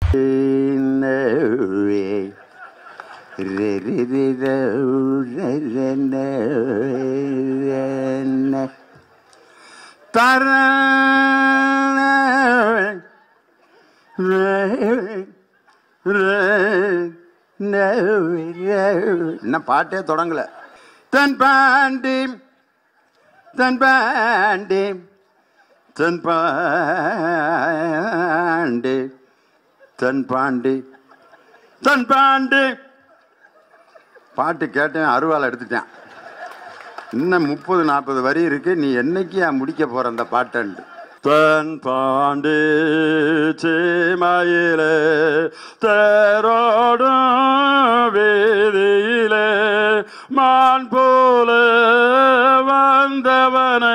இன்னும் பாட்டே தொடங்கல தன் பாண்டி தன் பாண்டி தன் பாண்டி தன் பாண்டி தன் பாண்டி பாட்டு கேட்டேன் அருவாள் எடுத்துட்டேன் இன்னும் முப்பது நாற்பது வரி இருக்கு நீ என்னைக்கு முடிக்க போற அந்த பாட்டன்ட்டு தன் பாண்டி சீமையிலே தேரோடும் வீதியிலே மான் போல வந்தவனை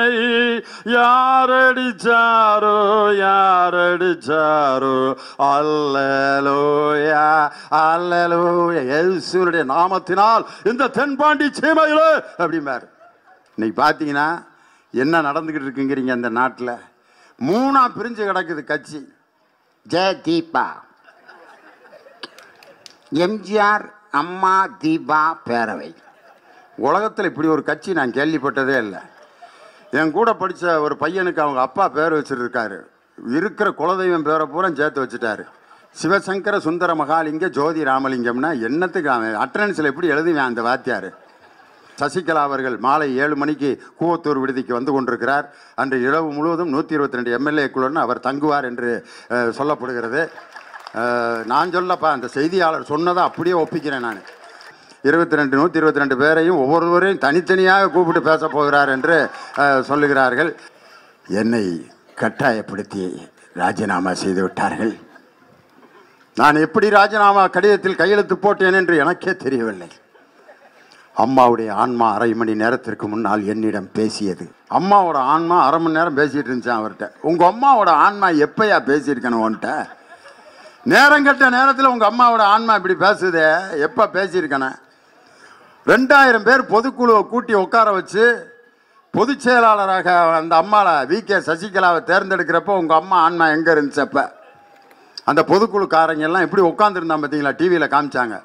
யாரடிச்சாரோ யாரடிச்சாரோ அல்லலோயா அல்லலோயா இயேசுனுடைய நாமத்தினால் இந்த தென்பாண்டி சீமையிலே அப்படிம்பாரு இன்னைக்கு பார்த்தீங்கன்னா என்ன நடந்துக்கிட்டு இருக்குங்கிறீங்க அந்த நாட்டில் மூணா பிரிஞ்சு கிடக்குது கட்சி ஜெய தீபா எம்ஜிஆர் அம்மா தீபா பேரவை உலகத்தில் இப்படி ஒரு கட்சி நான் கேள்விப்பட்டதே இல்லை என் கூட படித்த ஒரு பையனுக்கு அவங்க அப்பா பேர் வச்சிருக்காரு இருக்கிற குலதெய்வம் பேரை பூரா சேர்த்து வச்சுட்டாரு சிவசங்கர சுந்தர மகாலிங்க ஜோதி ராமலிங்கம்னா என்னத்துக்கு அவன் அட்டனன்ஸில் எப்படி எழுதுவேன் அந்த வாத்தியார் சசிகலா அவர்கள் மாலை ஏழு மணிக்கு கூவத்தூர் விடுதிக்கு வந்து கொண்டிருக்கிறார் அன்று இரவு முழுவதும் நூற்றி இருபத்தி ரெண்டு எம்எல்ஏக்களுடன் அவர் தங்குவார் என்று அஹ், சொல்லப்படுகிறது அஹ், நான் சொல்லப்பா அந்த செய்தியாளர் சொன்னதை அப்படியே ஒப்பிக்கிறேன் நான் இருபத்தி ரெண்டு நூற்றி இருபத்தி ரெண்டு பேரையும் ஒவ்வொருவரையும் தனித்தனியாக கூப்பிட்டு பேச போகிறார் என்று அஹ், சொல்லுகிறார்கள் என்னை கட்டாயப்படுத்தி ராஜினாமா செய்து விட்டார்கள் நான் எப்படி ராஜினாமா கடிதத்தில் கையெழுத்து போட்டேன் என்று எனக்கே தெரியவில்லை அம்மாவுடைய ஆன்மா அரை மணி நேரத்திற்கு முன்னால் என்னிடம் பேசியது அம்மாவோட ஆன்மா அரை மணி நேரம் பேசிட்டு இருந்துச்சான் அவர்கிட்ட உங்க அம்மாவோட ஆன்மா எப்பயா பேசியிருக்கணும் உன்கிட்ட நேரம் கெட்ட நேரத்தில் உங்க அம்மாவோட ஆன்மா இப்படி பேசுதே எப்ப பேசியிருக்கணும் ரெண்டாயிரம் பேர் பொதுக்குழுவை கூட்டி உட்கார வச்சு பொதுச் செயலாளராக அந்த அம்மாவை வி கே சசிகலாவை தேர்ந்தெடுக்கிறப்போ உங்க அம்மா ஆன்மா எங்க இருந்துச்சு அப்ப அந்த பொதுக்குழுக்காரங்க எல்லாம் எப்படி உட்காந்துருந்தான் பார்த்தீங்களா டிவியில் காமிச்சாங்க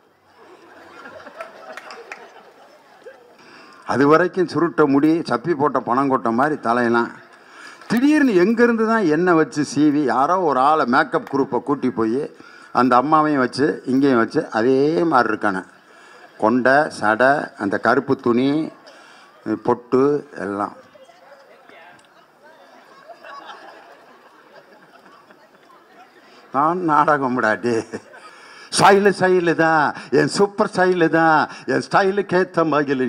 அது வரைக்கும் சுருட்ட முடி சப்பி போட்ட பணங்கொட்ட மாதிரி தலையெல்லாம் திடீர்னு எங்கேருந்து தான் எண்ணெய் வச்சு சீவி யாரோ ஒரு ஆளை மேக்கப் குரூப்பை கூட்டி போய் அந்த அம்மாவையும் வச்சு இங்கேயும் வச்சு அதே மாதிரி இருக்கானே கொண்டை சடை அந்த கருப்பு துணி பொட்டு எல்லாம் நான் நாடகம் விடாட்டி ஸ்டைலு ஸ்டைலு தான் என் சூப்பர் ஸ்டைலு தான் என் ஸ்டைலுக்கு ஏற்ற மகிழ்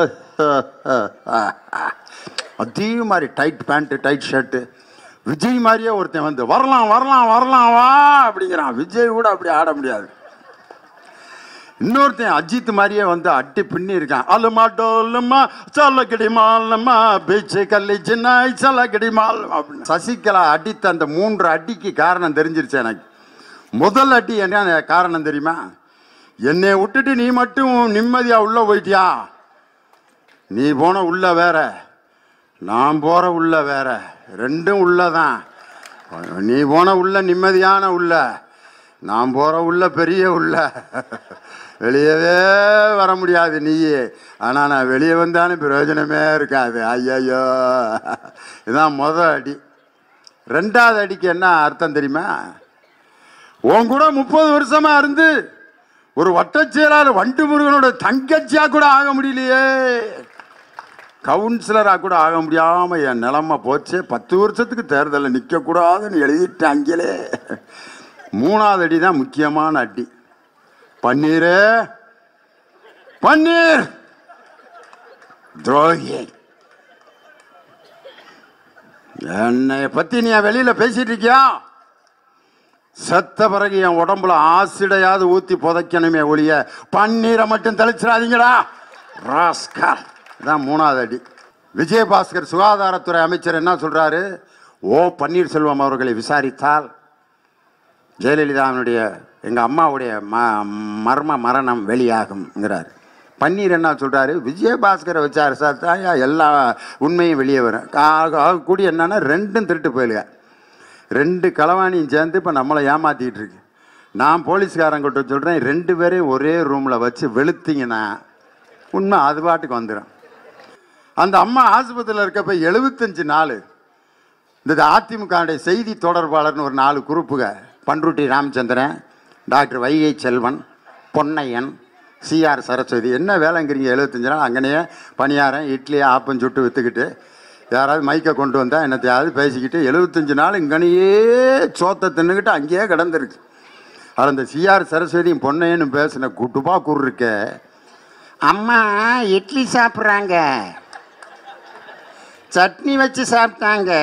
அதே மாதிரி tight pant tight shirt Vijay மாதிரியே ஒருத்தன் வந்து வரலாம் வரலாம் வரலாம் வா அப்படிங்கிறான் விஜய் கூட அப்படி ஆட முடியாது இன்னொருத்தன் அஜித் மாதிரியே வந்து அட்டி பின்னி இருக்கான் அலுமா டோலுமா சல்லக்கடி மாலம்மா பீச்சு கல்லி சின்ன சல்லக்கடி மால் அப்படின்னு சசிகலா அடித்த அந்த மூன்று அடிக்கு காரணம் தெரிஞ்சிருச்சு எனக்கு முதல் அடி என்ன காரணம் தெரியுமா என்னை விட்டுட்டு நீ மட்டும் நிம்மதியா உள்ள போயிட்டியா நீ போன உள்ள வேற நான் போற உள்ள வேற ரெண்டும் உள்ளதான் நீ போன உள்ள நிம்மதியான உள்ள நான் போற உள்ள பெரிய உள்ள வெளியவே வர முடியாது நீயே ஆனா நான் வெளியே வந்தாலும் பிரயோஜனமே இருக்காது ஐயையோ இதுதான் முதல் அடி ரெண்டாவது அடிக்கு என்ன அர்த்தம் தெரியுமா உன் கூட முப்பது வருஷமா இருந்து ஒரு வட்டச் செயலாளர் வண்டு முருகனோட தங்கச்சியா கூட ஆக முடியலையே கவுன்சிலரா கூட ஆக முடியாம என் நிலைமை போச்சு பத்து வருஷத்துக்கு தேர்தலில் நிற்க கூடாதுன்னு எழுதிட்டு அங்கேலே மூணாவது அடி தான் முக்கியமான அடி பன்னீர் பன்னீர் துரோகி என்னை பத்தி நீ வெளியில பேசிட்டு இருக்கியா செத்த பிறகு என் உடம்புல ஆசிடையாவது ஊத்தி புதைக்கணுமே ஒழிய பன்னீரை மட்டும் தெளிச்சிடாதீங்கடா ராஸ்கல் இதான் மூணாவது அடி விஜயபாஸ்கர் சுகாதாரத்துறை அமைச்சர் என்ன சொல்றாரு ஓ பன்னீர்செல்வம் அவர்களை விசாரித்தால் ஜெயலலிதாவினுடைய எங்கள் அம்மாவுடைய ம மர்ம மரணம் வெளியாகும்ங்கிறார் பன்னீர் என்ன சொல்கிறாரு விஜயபாஸ்கரை வச்சா விசாரித்தா எல்லா உண்மையும் வெளியே வரும் கா- கூடி என்னன்னா ரெண்டும் திருட்டு போயிலுங்க ரெண்டு களவாணியும் சேர்ந்து இப்போ நம்மளை ஏமாத்திட்டு இருக்கு நான் போலீஸ்காரங்கிட்ட சொல்கிறேன் ரெண்டு பேரையும் ஒரே ரூமில் வச்சு வெளுத்தீங்கன்னா உண்மை அது பாட்டுக்கு வந்துடும் அந்த அம்மா ஆஸ்பத்திரியில் இருக்கப்ப எழுபத்தஞ்சு நாள் இந்த அதிமுகவுடைய செய்தி தொடர்பாளர்னு ஒரு நாலு குரூப்புக பன்ருட்டி ராமச்சந்திரன் டாக்டர் வைகை செல்வன் பொன்னையன் சிஆர் சரஸ்வதி என்ன வேலைங்கிறீங்க எழுபத்தஞ்சு நாள் அங்கனையே பணியாரம் இட்லி ஆப்பம் சுட்டு விற்றுக்கிட்டு யாராவது மைக்கை கொண்டு வந்தால் என்னத்தையாவது பேசிக்கிட்டு எழுபத்தஞ்சு நாள் இங்கனையே சோத்தை தின்னுக்கிட்டு அங்கேயே கிடந்திருக்கு அது அந்த சிஆர் சரஸ்வதியும் பொன்னையன்னு பேசின குட்டுப்பா குரு இருக்க அம்மா இட்லி சாப்பிட்றாங்க சட்னி வச்சு சாப்பிட்டாங்க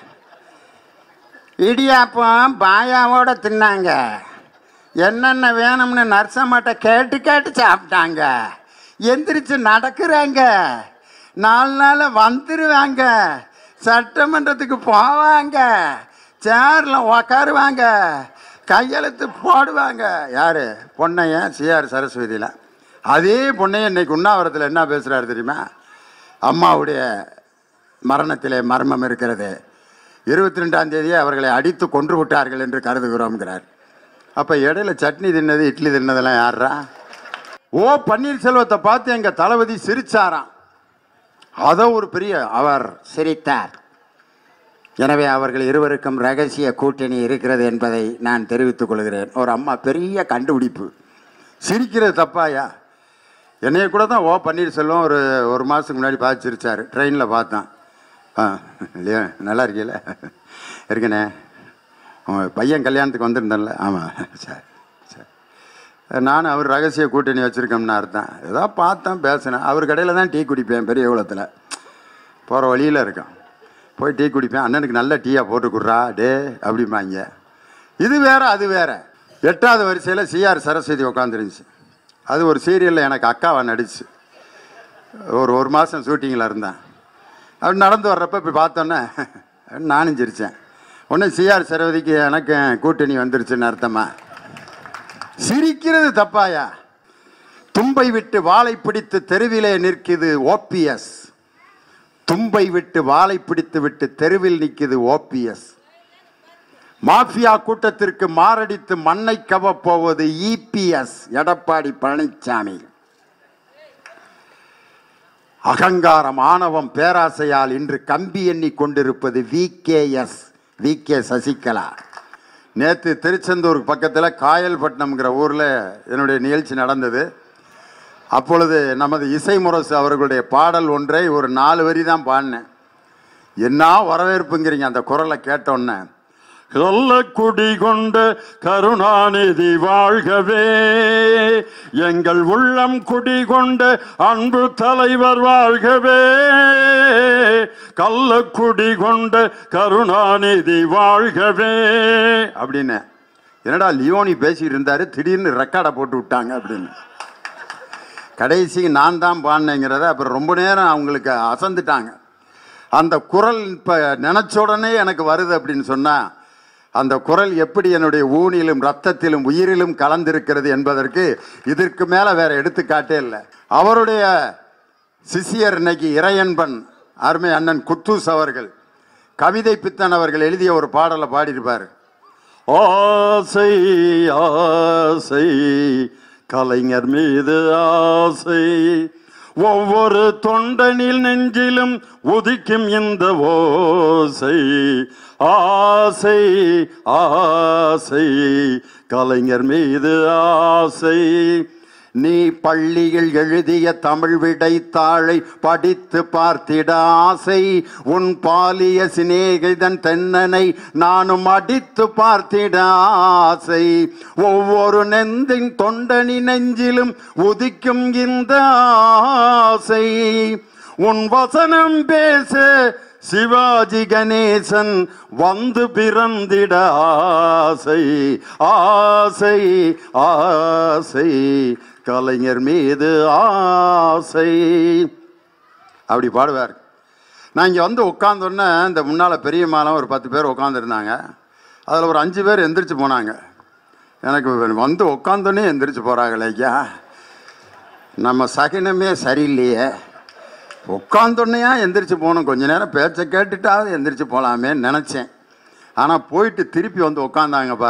இடியாப்பம் பாயாவோட தின்னாங்க என்னென்ன வேணும்னு நர்சம்மாட்ட கேட்டு கேட்டு சாப்பிட்டாங்க எந்திரிச்சு நடக்கிறாங்க நாலு நாள் வந்துருவாங்க சட்டமன்றத்துக்கு போவாங்க சேரில் உக்காருவாங்க கையெழுத்து போடுவாங்க யார் பொன்னையன் சிஆர் சரஸ்வதியில் அதே பொன்னையன் இன்னைக்கு உண்ணாவிரத்தில் என்ன பேசுகிறாரு தெரியுமா அம்மாவுடைய மரணத்திலே மர்மம் இருக்கிறது இருபத்தி ரெண்டாம் தேதியே அவர்களை அடித்து கொன்று விட்டார்கள் என்று கருதுகிறோம்ங்கிறார் அப்போ இடையில சட்னி தின்னது இட்லி தின்னதெல்லாம் யாரா ஓ பன்னீர்செல்வத்தை பார்த்து எங்க தளபதி சிரிச்சாராம் அதை ஒரு பெரிய அவர் சிரித்தார் எனவே அவர்கள் இருவருக்கும் ரகசிய கூட்டணி இருக்கிறது என்பதை நான் தெரிவித்துக் கொள்கிறேன் ஒரு அம்மா பெரிய கண்டுபிடிப்பு சிரிக்கிறது தப்பாயா என்னைய கூட தான் ஓ பன்னீர்செல்வம் ஒரு ஒரு மாதத்துக்கு முன்னாடி பார்த்து சிரிச்சார் ட்ரெயினில் பார்த்தேன் ஆ இல்லையா நல்லா இருக்கீல இருக்கண்ணே உங்கள் பையன் கல்யாணத்துக்கு வந்திருந்தேன்ல ஆமாம் சரி சரி நானும் அவர் ரகசிய கூட்டணி வச்சுருக்கோம்னு அர்த்தம் ஏதோ பார்த்தேன் பேசினேன் அவர் கடையில் தான் டீ குடிப்பேன் பெரிய குளத்தில் போகிற வழியில் இருக்கேன் போய் டீ குடிப்பேன் அண்ணனுக்கு நல்ல டீயாக போட்டு கொடுறா டே அப்படிம்பாங்க இது வேற அது வேற எட்டாவது வரிசையில் சிஆர் சரஸ்வதி உட்காந்துருந்துச்சு அது ஒரு சீரியலில் எனக்கு அக்காவை நடிச்சு ஒரு ஒரு மாதம் ஷூட்டிங்கில் இருந்தேன் அப்படி நடந்து வர்றப்ப இப்படி பார்த்தோன்னே நானும் சிரித்தேன் உடனே சிஆர் சரஸ்வதிக்கு எனக்கு கூட்டணி வந்துருச்சுன்னு அர்த்தமா சிரிக்கிறது தப்பாயா தும்பை விட்டு வாளை பிடித்து தெருவிலே நிற்குது ஓபிஎஸ் தும்பை விட்டு வாளை பிடித்து விட்டு தெருவில் நிற்குது ஓபிஎஸ் மாஃபியா கூட்டத்திற்கு மாரடித்து மண்ணை கவப் போவது இபிஎஸ் எடப்பாடி பழனிசாமி அகங்காரம் ஆணவம் பேராசையால் இன்று கம்பி எண்ணி கொண்டிருப்பது V K S V K Sasikala நேற்று திருச்செந்தூர் பக்கத்தில் காயல்பட்டினம்ங்கிற ஊரில் என்னுடைய நிகழ்ச்சி நடந்தது அப்பொழுது நமது இசை முரசு அவர்களுடைய பாடல் ஒன்றை ஒரு நாலு வரி தான் பாடினேன் என்ன வரவேற்புங்கிறீங்க அந்த குரலை கேட்டோன்னே கொல்லக்குடி கொண்ட கருணாநிதி வாழ்கவே எங்கள் உள்ளம் குடி கொண்ட அன்பு தலைவர் வாழ்கவே கள்ளக்குடி கொண்ட கருணாநிதி வாழ்கவே அப்படின்னு என்னடா லியோனி பேசிட்டு இருந்தாரு திடீர்னு ரெக்கார்டை போட்டு விட்டாங்க அப்படின்னு கடைசிக்கு நான் தான் பாடினேங்கிறத அப்புறம் ரொம்ப நேரம் அவங்களுக்கு அசந்துட்டாங்க அந்த குரல் இப்போ நினச்ச உடனே எனக்கு வருது அப்படின்னு சொன்னால் அந்த குரல் எப்படி என்னுடைய ஊனிலும் ரத்தத்திலும் உயிரிலும் கலந்திருக்கிறது என்பதற்கு இதற்கு மேலே வேற எடுத்துக்காட்டே இல்லை அவருடைய சிசியர் இன்னைக்கு இறையன்பன் அருமை அண்ணன் குத்தூஸ் அவர்கள் கவிதை பித்தன் அவர்கள் எழுதிய ஒரு பாடலை பாடியிருப்பார் ஆசை ஆசை கலைஞர் மீது ஆசை ஒவ்வொரு தொண்டனில் நெஞ்சிலும் உதிக்கும் இந்த ஓசை ஆசை ஆசை கலைஞர் மீது ஆசை நீ பள்ளியில் எழுதிய தமிழ் விடைத்தாளை படித்து பார்த்திட ஆசை உன் பாலிய சிநேகிதன் தென்னனை நானும் அடித்து பார்த்திட ஆசை ஒவ்வொரு நெந்தின் தொண்டனி நெஞ்சிலும் உதிக்கும் இந்த ஆசை உன் வசனம் பேச சிவாஜி கணேசன் வந்து பிறந்திட ஆசை ஆசை ஆசை கலைஞர் மீது ஆசை அப்படி பாடுவார் நான் இங்கே வந்து உட்காந்தோன்னே இந்த முன்னால் பெரிய மாலம் ஒரு பத்து பேர் உட்காந்துருந்தாங்க அதில் ஒரு அஞ்சு பேர் எந்திரிச்சு போனாங்க எனக்கு வந்து உட்காந்தோன்னே எந்திரிச்சு போகிறாங்களே ஐயா நம்ம சகினமே சரியில்லையே உட்காந்தோன்னையா எந்திரிச்சு போகணும் கொஞ்ச நேரம் பேச்சை கேட்டுட்டாவது எந்திரிச்சு போகலாமேன்னு நினச்சேன் ஆனால் போயிட்டு திருப்பி வந்து உட்காந்தாங்க பார்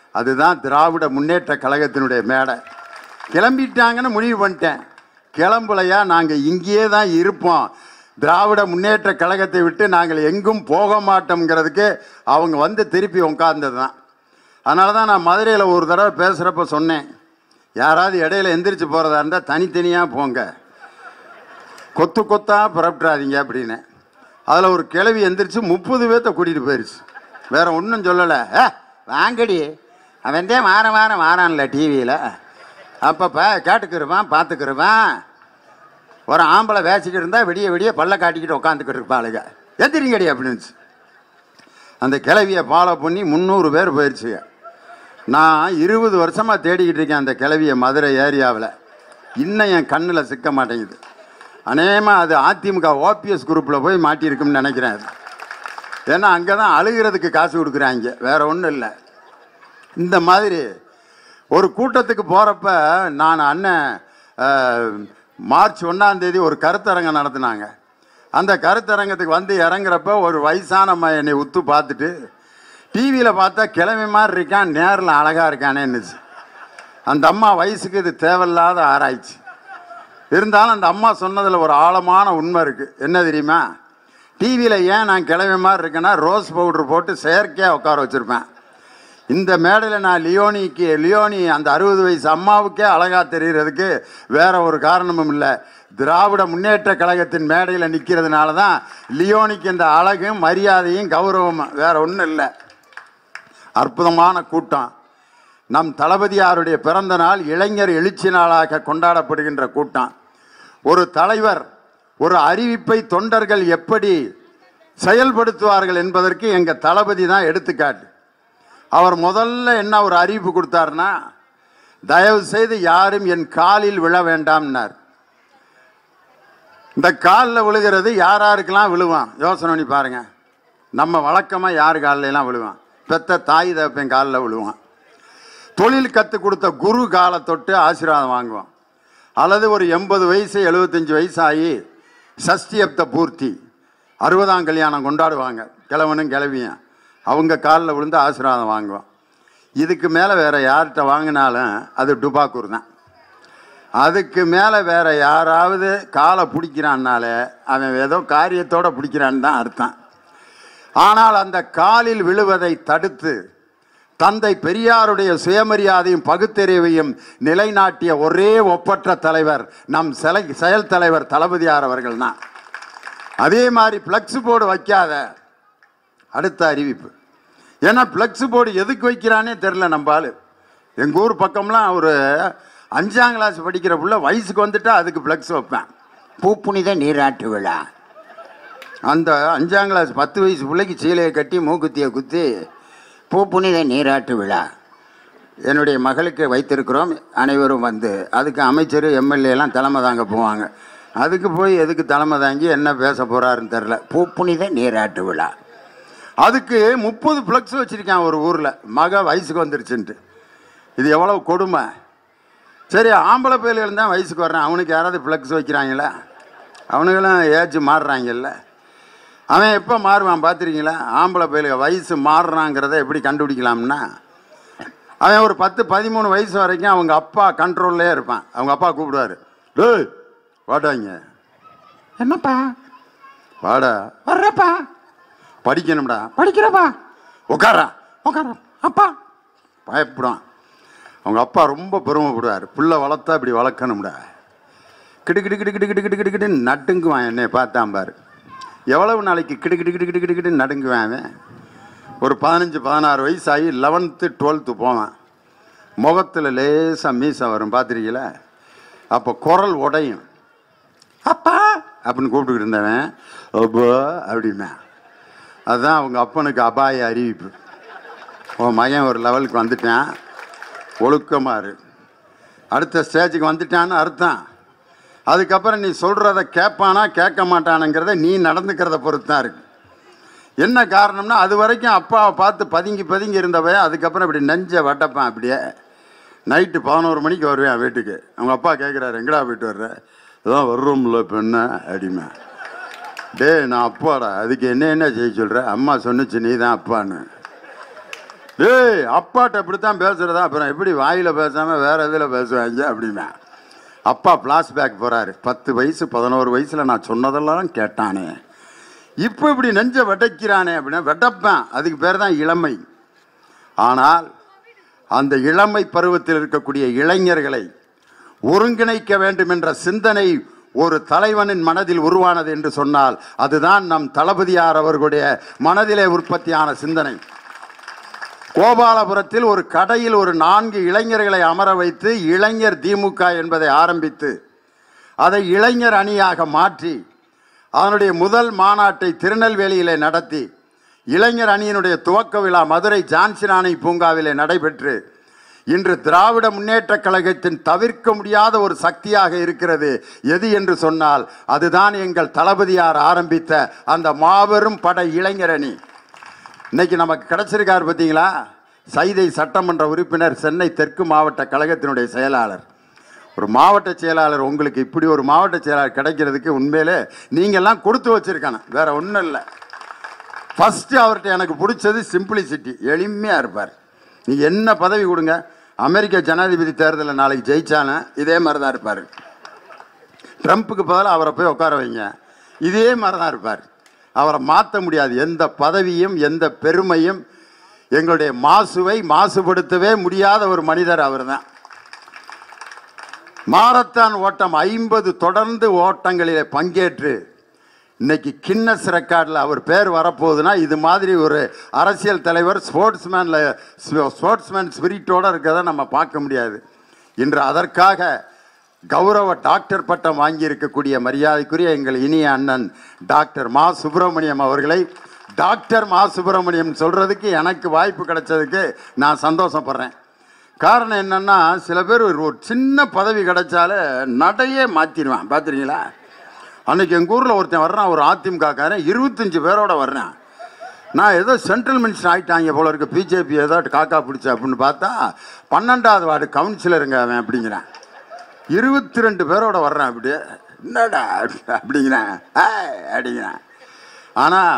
அதுதான் திராவிட முன்னேற்ற கழகத்தினுடைய மேடை கிளம்பிட்டாங்கன்னு முடிவு பண்ணிட்டேன் கிளம்பலையா நாங்கள் இங்கேயே தான் இருப்போம் திராவிட முன்னேற்ற கழகத்தை விட்டு நாங்கள் எங்கும் போக மாட்டோம்ங்கிறதுக்கு அவங்க வந்து திருப்பி உட்கார்ந்தது தான் அதனால தான் நான் மதுரையில் ஒரு தடவை பேசுகிறப்ப சொன்னேன் யாராவது இடையில எந்திரிச்சு போகிறதா இருந்தால் தனித்தனியாக போங்க கொத்து கொத்தா புறப்பட்டுறாதீங்க அப்படின்னு அதில் ஒரு கிழவி எந்திரிச்சு முப்பது பேர்த்த கூட்டிகிட்டு போயிருச்சு வேற ஒன்றும் சொல்லலை ஏ வாங்கடி அவன் தான் வாரம் வாரம் வாரான்ல டிவியில் அப்பப்போ கேட்டுக்கிருவான் பார்த்துக்கிருவான் ஒரு ஆம்பளை வேசிக்கிட்டு இருந்தால் விடிய விடிய பல்ல காட்டிக்கிட்டு உட்காந்துக்கிட்டு இருப்பாளுங்க எந்திரிங்கடி அப்படின்னுச்சு அந்த கிளவியை ஃபாலோ பண்ணி முந்நூறு பேர் போயிடுச்சுங்க நான் இருபது வருஷமாக தேடிக்கிட்டு இருக்கேன் அந்த கிளவியை மதுரை ஏரியாவில் இன்னும் என் கண்ணில் சிக்க மாட்டேங்குது அநேகமாக அது அதிமுக ஓபிஎஸ் குரூப்பில் போய் மாட்டியிருக்கும்னு நினைக்கிறேன் அது ஏன்னா அங்கே தான் அழுகிறதுக்கு காசு கொடுக்குறாங்க வேற ஒன்றும் இல்லை இந்த மாதிரி ஒரு கூட்டத்துக்கு போகிறப்ப நான் அண்ணன் அஹ், மார்ச் ஒன்றாம் தேதி ஒரு கருத்தரங்கம் நடத்தினாங்க அந்த கருத்தரங்கத்துக்கு வந்து இறங்குறப்ப ஒரு வயசான அம்மா என்னை உத்து பார்த்துட்டு டிவியில் பார்த்தா கிழமை மாதிரி இருக்கான் நேரில் அழகாக இருக்கானேன்னுச்சு அந்த அம்மா வயசுக்கு இது தேவையில்லாத ஆராய்ச்சி இருந்தாலும் அந்த அம்மா சொன்னதில் ஒரு ஆழமான உண்மை இருக்குது என்ன தெரியுமா டிவியில் ஏன் நான் கிளம்பி மாதிரி இருக்கேன்னா ரோஸ் பவுடர் போட்டு செயற்கையாக உட்கார வச்சுருப்பேன் இந்த மேடையில் நான் லியோனிக்கு லியோனி அந்த அறுபது வயசு அம்மாவுக்கே அழகாக தெரிகிறதுக்கு வேற ஒரு காரணமும் இல்லை திராவிட முன்னேற்ற கழகத்தின் மேடையில் நிற்கிறதுனால தான் லியோனிக்கு இந்த அழகும் மரியாதையும் கௌரவமும் வேற ஒன்றும் இல்லை அற்புதமான கூட்டம் நம் தளபதியாருடைய பிறந்த நாள் இளைஞர் எழுச்சி நாளாக கொண்டாடப்படுகின்ற கூட்டம் ஒரு தலைவர் ஒரு அறிவிப்பை தொண்டர்கள் எப்படி செயல்படுத்துவார்கள் என்பதற்கு எங்க தளபதி தான் எடுத்துக்காட்டு அவர் முதல்ல என்ன ஒரு அறிவிப்பு கொடுத்தாருன்னா தயவு செய்து யாரும் என் காலில் விழ வேண்டாம்னார் இந்த காலில் விழுகிறது யார் யாருக்கெல்லாம் விழுவான் யோசனை பண்ணி பாருங்க நம்ம வழக்கமாக யார் காலில் எல்லாம் விழுவான் பெத்த தாய் தகப்பன் காலில் விழுவான் தொழில் கற்றுக் கொடுத்த குரு காலை தொட்டு ஆசீர்வாதம் வாங்குவோம் அல்லது ஒரு எண்பது வயசு எழுபத்தஞ்சு வயசு ஆகி சஷ்டியப்த பூர்த்தி அறுபதாம் கல்யாணம் கொண்டாடுவாங்க கிழவனும் கிளவியும் அவங்க காலில் விழுந்து ஆசீர்வாதம் வாங்குவோம் இதுக்கு மேலே வேற யார்கிட்ட வாங்கினாலும் அது டுபாக்கூர் தான் அதுக்கு மேலே வேற யாராவது காலை பிடிக்கிறான்னாலே அவன் ஏதோ காரியத்தோட பிடிக்கிறான்னு தான் அர்த்தம் ஆனால் அந்த காலில் விழுவதை தடுத்து தந்தை பெரியாருடைய சுயமரியாதையும் பகுத்தறிவையும் நிலைநாட்டிய ஒரே ஒப்பற்ற தலைவர் நம் சிலை செயல் தலைவர் தளபதியார் அவர்கள் தான் அதே மாதிரி ஃப்ளக்ஸ் போர்டு வைக்காத அடுத்த அறிவிப்பு ஏன்னா ஃப்ளக்ஸ் போர்டு எதுக்கு வைக்கிறானே தெரில நம்ம ஆளு எங்கள் ஊர் பக்கம்லாம் ஒரு அஞ்சாம் கிளாஸ் படிக்கிற புள்ள வயசுக்கு வந்துட்டா அதுக்கு ஃப்ளக்ஸ் வைப்பேன் பூப்புனித நீராட்டு விழா அந்த அஞ்சாம் கிளாஸ் பத்து வயசு பிள்ளைக்கு சீலையை கட்டி மூக்குத்தியை குத்தி பூப்புனித நீராட்டு விழா என்னுடைய மகளுக்கு வைத்திருக்கிறோம் அனைவரும் வந்து அதுக்கு அமைச்சர் எம்எல்ஏ எல்லாம் தலைமை தாங்க போவாங்க அதுக்கு போய் எதுக்கு தலைமை தாங்கி என்ன பேச போறாருன்னு தெரில பூப்புனித நீராட்டு விழா அதுக்கு முப்பது ஃப்ளக்ஸ் வச்சிருக்கான் ஒரு ஊரில் மக வயசுக்கு வந்துருச்சுன்ட்டு இது எவ்வளவு கொடுமை சரி ஆம்பளை பயில்கள் தான் வயசுக்கு வர்றான் அவனுக்கு யாராவது ஃப்ளக்ஸ் வைக்கிறாங்களா அவனுங்களும் ஏஜ் மாறுறாங்கல்ல அவன் எப்போ மாறுவான் பார்த்துருக்கீங்களா ஆம்பளை பயிலுக வயசு மாறுறாங்கிறத எப்படி கண்டுபிடிக்கலாம்னா அவன் ஒரு பத்து பதிமூணு வயசு வரைக்கும் அவங்க அப்பா கண்ட்ரோல்லே இருப்பான் அவங்க அப்பா கூப்பிடுவாரு டேய் வாடாங்க என்னப்பா வாடா வர்றப்பா படிக்கணும்டா படிக்கிறப்பா உட்காரா உட்கார அப்பா பயப்படுவான் அவங்க அப்பா ரொம்ப பெருமைப்படுவார் புள்ள வளர்த்தா இப்படி வளர்க்கணும்டா கிடு கிடு கிடு கிடு கிடு கிடு கிடு கிடு நடுங்குவான் என்னை பார்த்தான் பாரு எவ்வளவு நாளைக்கு கிடு கிடு கிடு கிடு கிடு கிடு நடுங்குவான் அவன் ஒரு பதினஞ்சு பதினாறு வயசு ஆகி லெவன்த்து டுவெல்த்து போவான் முகத்தில் லேசாக மீசை வரும் பார்த்துருக்கீங்களா அப்போ குரல் உடையும் அப்பா அப்படின்னு கூப்பிட்டுக்கிட்டு இருந்தவன் அப்பா அப்படின்னா அதுதான் அவங்க அப்பனுக்கு அபாய அறிவிப்பு உன் மகன் ஒரு லெவலுக்கு வந்துட்டான் ஒழுக்கமாறு அடுத்த ஸ்டேஜுக்கு வந்துட்டான்னு அர்த்தம் அதுக்கப்புறம் நீ சொல்கிறத கேட்பானா கேட்க மாட்டானுங்கிறத நீ நடந்துக்கிறத பொறுத்து தான் இருக்கு என்ன காரணம்னா அது வரைக்கும் அப்பாவை பார்த்து பதுங்கி பதுங்கி இருந்தவன் அதுக்கப்புறம் இப்படி நெஞ்ச வட்டப்பான் அப்படியே நைட்டு பதினோரு மணிக்கு வருவேன் வீட்டுக்கு அவங்க அப்பா கேட்குறாரு எங்கடா போயிட்டு வர்ற இதான் வர்றோம்ல பெண்ண அடிமை டேய் நான் அப்பாடா அதுக்கு என்ன என்ன செய்ய சொல்கிற அம்மா சொன்னுச்சு நீ தான் அப்பான்னு ஏய் அப்பாட்ட இப்படித்தான் பேசுறதா அப்புறம் எப்படி வாயில பேசாம வேற எதுல பேசுவாங்க அப்படின்னா அப்பா பிளாஷ்பேக் போறாரு பத்து வயசு பதினோரு வயசுல நான் சொன்னதெல்லாம் கேட்டானே இப்போ இப்படி நெஞ்ச வெடைக்கிறானே அப்படின்னா வெட்டப்பேன் அதுக்கு பேர் தான் இளமை ஆனால் அந்த இளமை பருவத்தில் இருக்கக்கூடிய இளைஞர்களை ஒருங்கிணைக்க வேண்டும் என்ற சிந்தனை ஒரு தலைவனின் மனதில் உருவானது என்று சொன்னால் அதுதான் நம் தளபதியார் அவர்களுடைய மனதிலே உற்பத்தியான சிந்தனை கோபாலபுரத்தில் ஒரு கடையில் ஒரு நான்கு இளைஞர்களை அமர வைத்து இளைஞர் திமுக என்பதை ஆரம்பித்து அதை இளைஞர் அணியாக மாற்றி அதனுடைய முதல் மாநாட்டை திருநெல்வேலியிலே நடத்தி இளைஞர் அணியினுடைய துவக்க விழா மதுரை ஜான்சிராணி பூங்காவிலே நடைபெற்று இன்று திராவிட முன்னேற்றக் கழகத்தின் தவிர்க்க முடியாத ஒரு சக்தியாக இருக்கிறது எது என்று சொன்னால் அதுதான் எங்கள் தளபதியார் ஆரம்பித்த அந்த மாபெரும் படை இளைஞர் அணி இன்னைக்கு நமக்கு கிடைச்சிருக்காரு பார்த்தீங்களா சைதை சட்டமன்ற உறுப்பினர் சென்னை தெற்கு மாவட்ட கழகத்தினுடைய செயலாளர் ஒரு மாவட்ட செயலாளர் உங்களுக்கு இப்படி ஒரு மாவட்ட செயலாளர் கிடைக்கிறதுக்கு உண்மையிலே நீங்கள்லாம் கொடுத்து வச்சிருக்கானே வேற ஒன்றும் இல்லை ஃபர்ஸ்ட் அவர்கிட்ட எனக்கு பிடிச்சது சிம்பிளிசிட்டி எளிமையாக இருப்பார் நீங்கள் என்ன பதவி கொடுங்க அமெரிக்க ஜனாதிபதி தேர்தலில் நாளைக்கு ஜெயிச்சாலும் இதே மாதிரி தான் இருப்பார் ட்ரம்ப்புக்கு பதிலாக அவரை போய் உட்கார வைங்க இதே மாதிரி தான் இருப்பார் அவரை மாற்ற முடியாது எந்த பதவியும் எந்த பெருமையும் எங்களுடைய மாசுவை மாசுபடுத்தவே முடியாத ஒரு மனிதர் அவர் தான் மாரத்தான் ஓட்டம் ஐம்பது தொடர்ந்து ஓட்டங்களிலே பங்கேற்று இன்னைக்கு கின்னஸ் ரெக்கார்டில் அவர் பேர் வரப்போகுதுன்னா இது மாதிரி ஒரு அரசியல் தலைவர் ஸ்போர்ட்ஸ்மேனில் ஸ்போர்ட்ஸ்மேன் ஸ்பிரிட்டோட இருக்கிறத நம்ம பார்க்க முடியாது இன்று அதற்காக கௌரவ டாக்டர் பட்டம் வாங்கி இருக்கக்கூடிய மரியாதைக்குரிய எங்கள் இனிய அண்ணன் டாக்டர் மா சுப்பிரமணியம் அவர்களை டாக்டர் மா சுப்பிரமணியம் சொல்றதுக்கு எனக்கு வாய்ப்பு கிடைச்சதுக்கு நான் சந்தோஷப்படுறேன் காரணம் என்னன்னா சில பேர் ஒரு ஒரு சின்ன பதவி கிடைச்சாலே நடையே மாற்றிடுவான் பார்த்துருங்களா அன்னைக்கு எங்கள் ஊரில் ஒருத்தன் வர்றான் ஒரு அதிமுகக்காரன் இருபத்தஞ்சு பேரோட வர்றேன் நான் ஏதோ சென்ட்ரல் மினிஸ்டர் ஆகிட்டாங்க போல இருக்கு பிஜேபி ஏதோ காக்கா பிடிச்ச அப்படின்னு பார்த்தா பன்னெண்டாவது வார்டு கவுன்சிலருங்க அவன் அப்படிங்கிறான் இருபத்தி ரெண்டு பேரோட வர்றேன் அப்படி என்னடா அப்படிங்கிறேன் ஏய் அப்படிங்கிறேன் ஆனால்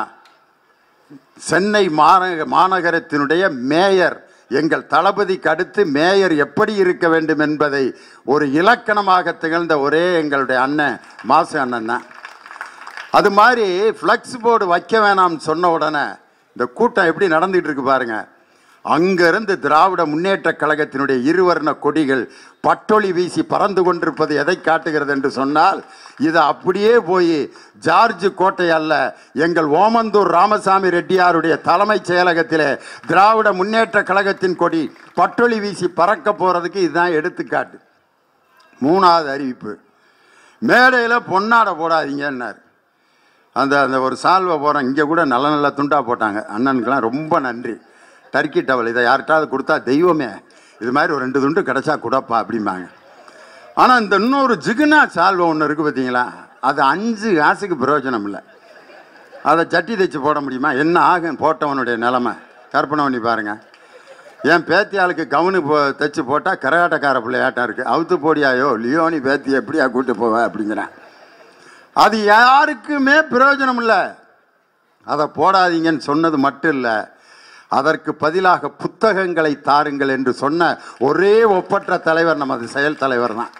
சென்னை மாநக மாநகரத்தினுடைய மேயர் எங்கள் தளபதிக்கு அடுத்து மேயர் எப்படி இருக்க வேண்டும் என்பதை ஒரு இலக்கணமாக திகழ்ந்த ஒரே எங்களுடைய அண்ணன் மாசு அண்ணன் தான் அது மாதிரி ஃப்ளெக்ஸ் போர்டு வைக்க வேணாம்னு சொன்ன உடனே இந்த கூட்டம் எப்படி நடந்துட்டு இருக்கு பாருங்க அங்கிருந்து திராவிட முன்னேற்றக் கழகத்தினுடைய இருவர்ண கொடிகள் பட்டொளி வீசி பறந்து கொண்டிருப்பது எதை காட்டுகிறது என்று சொன்னால் இது அப்படியே போய் ஜார்ஜ் கோட்டை அல்ல எங்கள் ஓமந்தூர் ராமசாமி ரெட்டியாருடைய தலைமைச் செயலகத்திலே திராவிட முன்னேற்றக் கழகத்தின் கொடி பட்டொளி வீசி பறக்க போறதுக்கு இதுதான் எடுத்துக்காட்டு மூணாவது அறிவிப்பு மேடையில் பொன்னாடை போடாதீங்கன்னார் அந்த அந்த ஒரு சால்வை போகிறோம் இங்கே கூட நல்ல நல்ல துண்டா போட்டாங்க அண்ணனுக்கெல்லாம் ரொம்ப நன்றி டர்க்கி டவல் இதை யார்கிட்டாவது கொடுத்தா தெய்வமே இது மாதிரி ஒரு ரெண்டு துண்டு கிடைச்சா கொடுப்பா அப்படிம்பாங்க ஆனால் இந்த இன்னொரு ஜிகுனா சால்வை ஒன்று இருக்குது பார்த்தீங்களா அது அஞ்சு காசுக்கு பிரயோஜனம் இல்லை அதை சட்டி தைச்சு போட முடியுமா என்ன ஆகும் போட்டவனுடைய நிலமை கற்பனை பண்ணி பாருங்க என் பேத்தியாளுக்கு கவுனு போ தைச்சு போட்டால் கரகாட்டக்கார பிள்ளையாட்டம் இருக்குது அவுத்து போடியாயோ லியோனி பேத்தி எப்படியா கூட்டு போவ அப்படிங்கிறேன் அது யாருக்குமே பிரயோஜனம் இல்லை அதை போடாதீங்கன்னு சொன்னது மட்டும் இல்லை அதற்கு பதிலாக புத்தகங்களை தாருங்கள் என்று சொன்ன ஒரே ஒப்பற்ற தலைவர் நமது செயல் தலைவர் தான்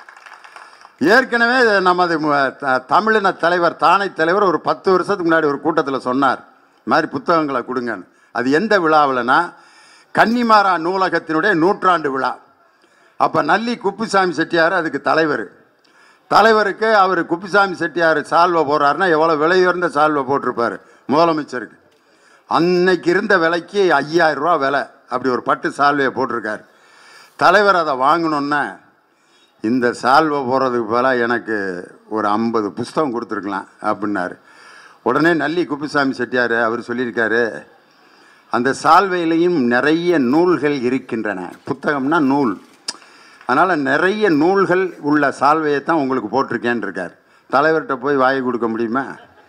ஏற்கனவே இது நமது ம- த- தமிழின தலைவர் தானை தலைவர் ஒரு பத்து வருஷத்துக்கு முன்னாடி ஒரு கூட்டத்தில் சொன்னார் இந்த மாதிரி புத்தகங்களை கொடுங்கன்னு அது எந்த விழாவில்னா கன்னிமாரா நூலகத்தினுடைய நூற்றாண்டு விழா அப்போ நல்லி குப்புசாமி செட்டியார் அதுக்கு தலைவர் தலைவருக்கு அவர் குப்புசாமி செட்டியார் சால்வை போடுறாருன்னா எவ்வளோ விலை உயர்ந்த சால்வை போட்டிருப்பார் முதலமைச்சருக்கு அன்னைக்கு இருந்த விலைக்கு ஐயாயிரம் ரூபா விலை அப்படி ஒரு பட்டு சால்வையை போட்டிருக்காரு தலைவர் அதை வாங்கணுன்னா இந்த சால்வை போடுறதுக்கு பதிலாக எனக்கு ஒரு ஐம்பது புஸ்தகம் கொடுத்துருக்கலாம் அப்படின்னாரு உடனே நல்லி குப்புசாமி செட்டியார் அவர் சொல்லியிருக்காரு அந்த சால்வையிலையும் நிறைய நூல்கள் இருக்கின்றன புத்தகம்னா நூல் அதனால் நிறைய நூல்கள் உள்ள சால்வையை தான் உங்களுக்கு போட்டிருக்கேன்னு இருக்கார் தலைவர்கிட்ட போய் வாங்கி கொடுக்க முடியுமா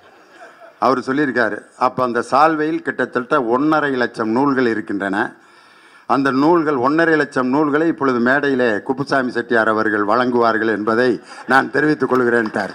அவர் சொல்லியிருக்காரு அப்போ அந்த சால்வையில் கிட்டத்தட்ட ஒன்றரை லட்சம் நூல்கள் இருக்கின்றன அந்த நூல்கள் ஒன்றரை லட்சம் நூல்களை இப்பொழுது மேடையிலே குப்புசாமி செட்டியார் அவர்கள் வழங்குவார்கள் என்பதை நான் தெரிவித்துக் கொள்கிறேன்ட்டார்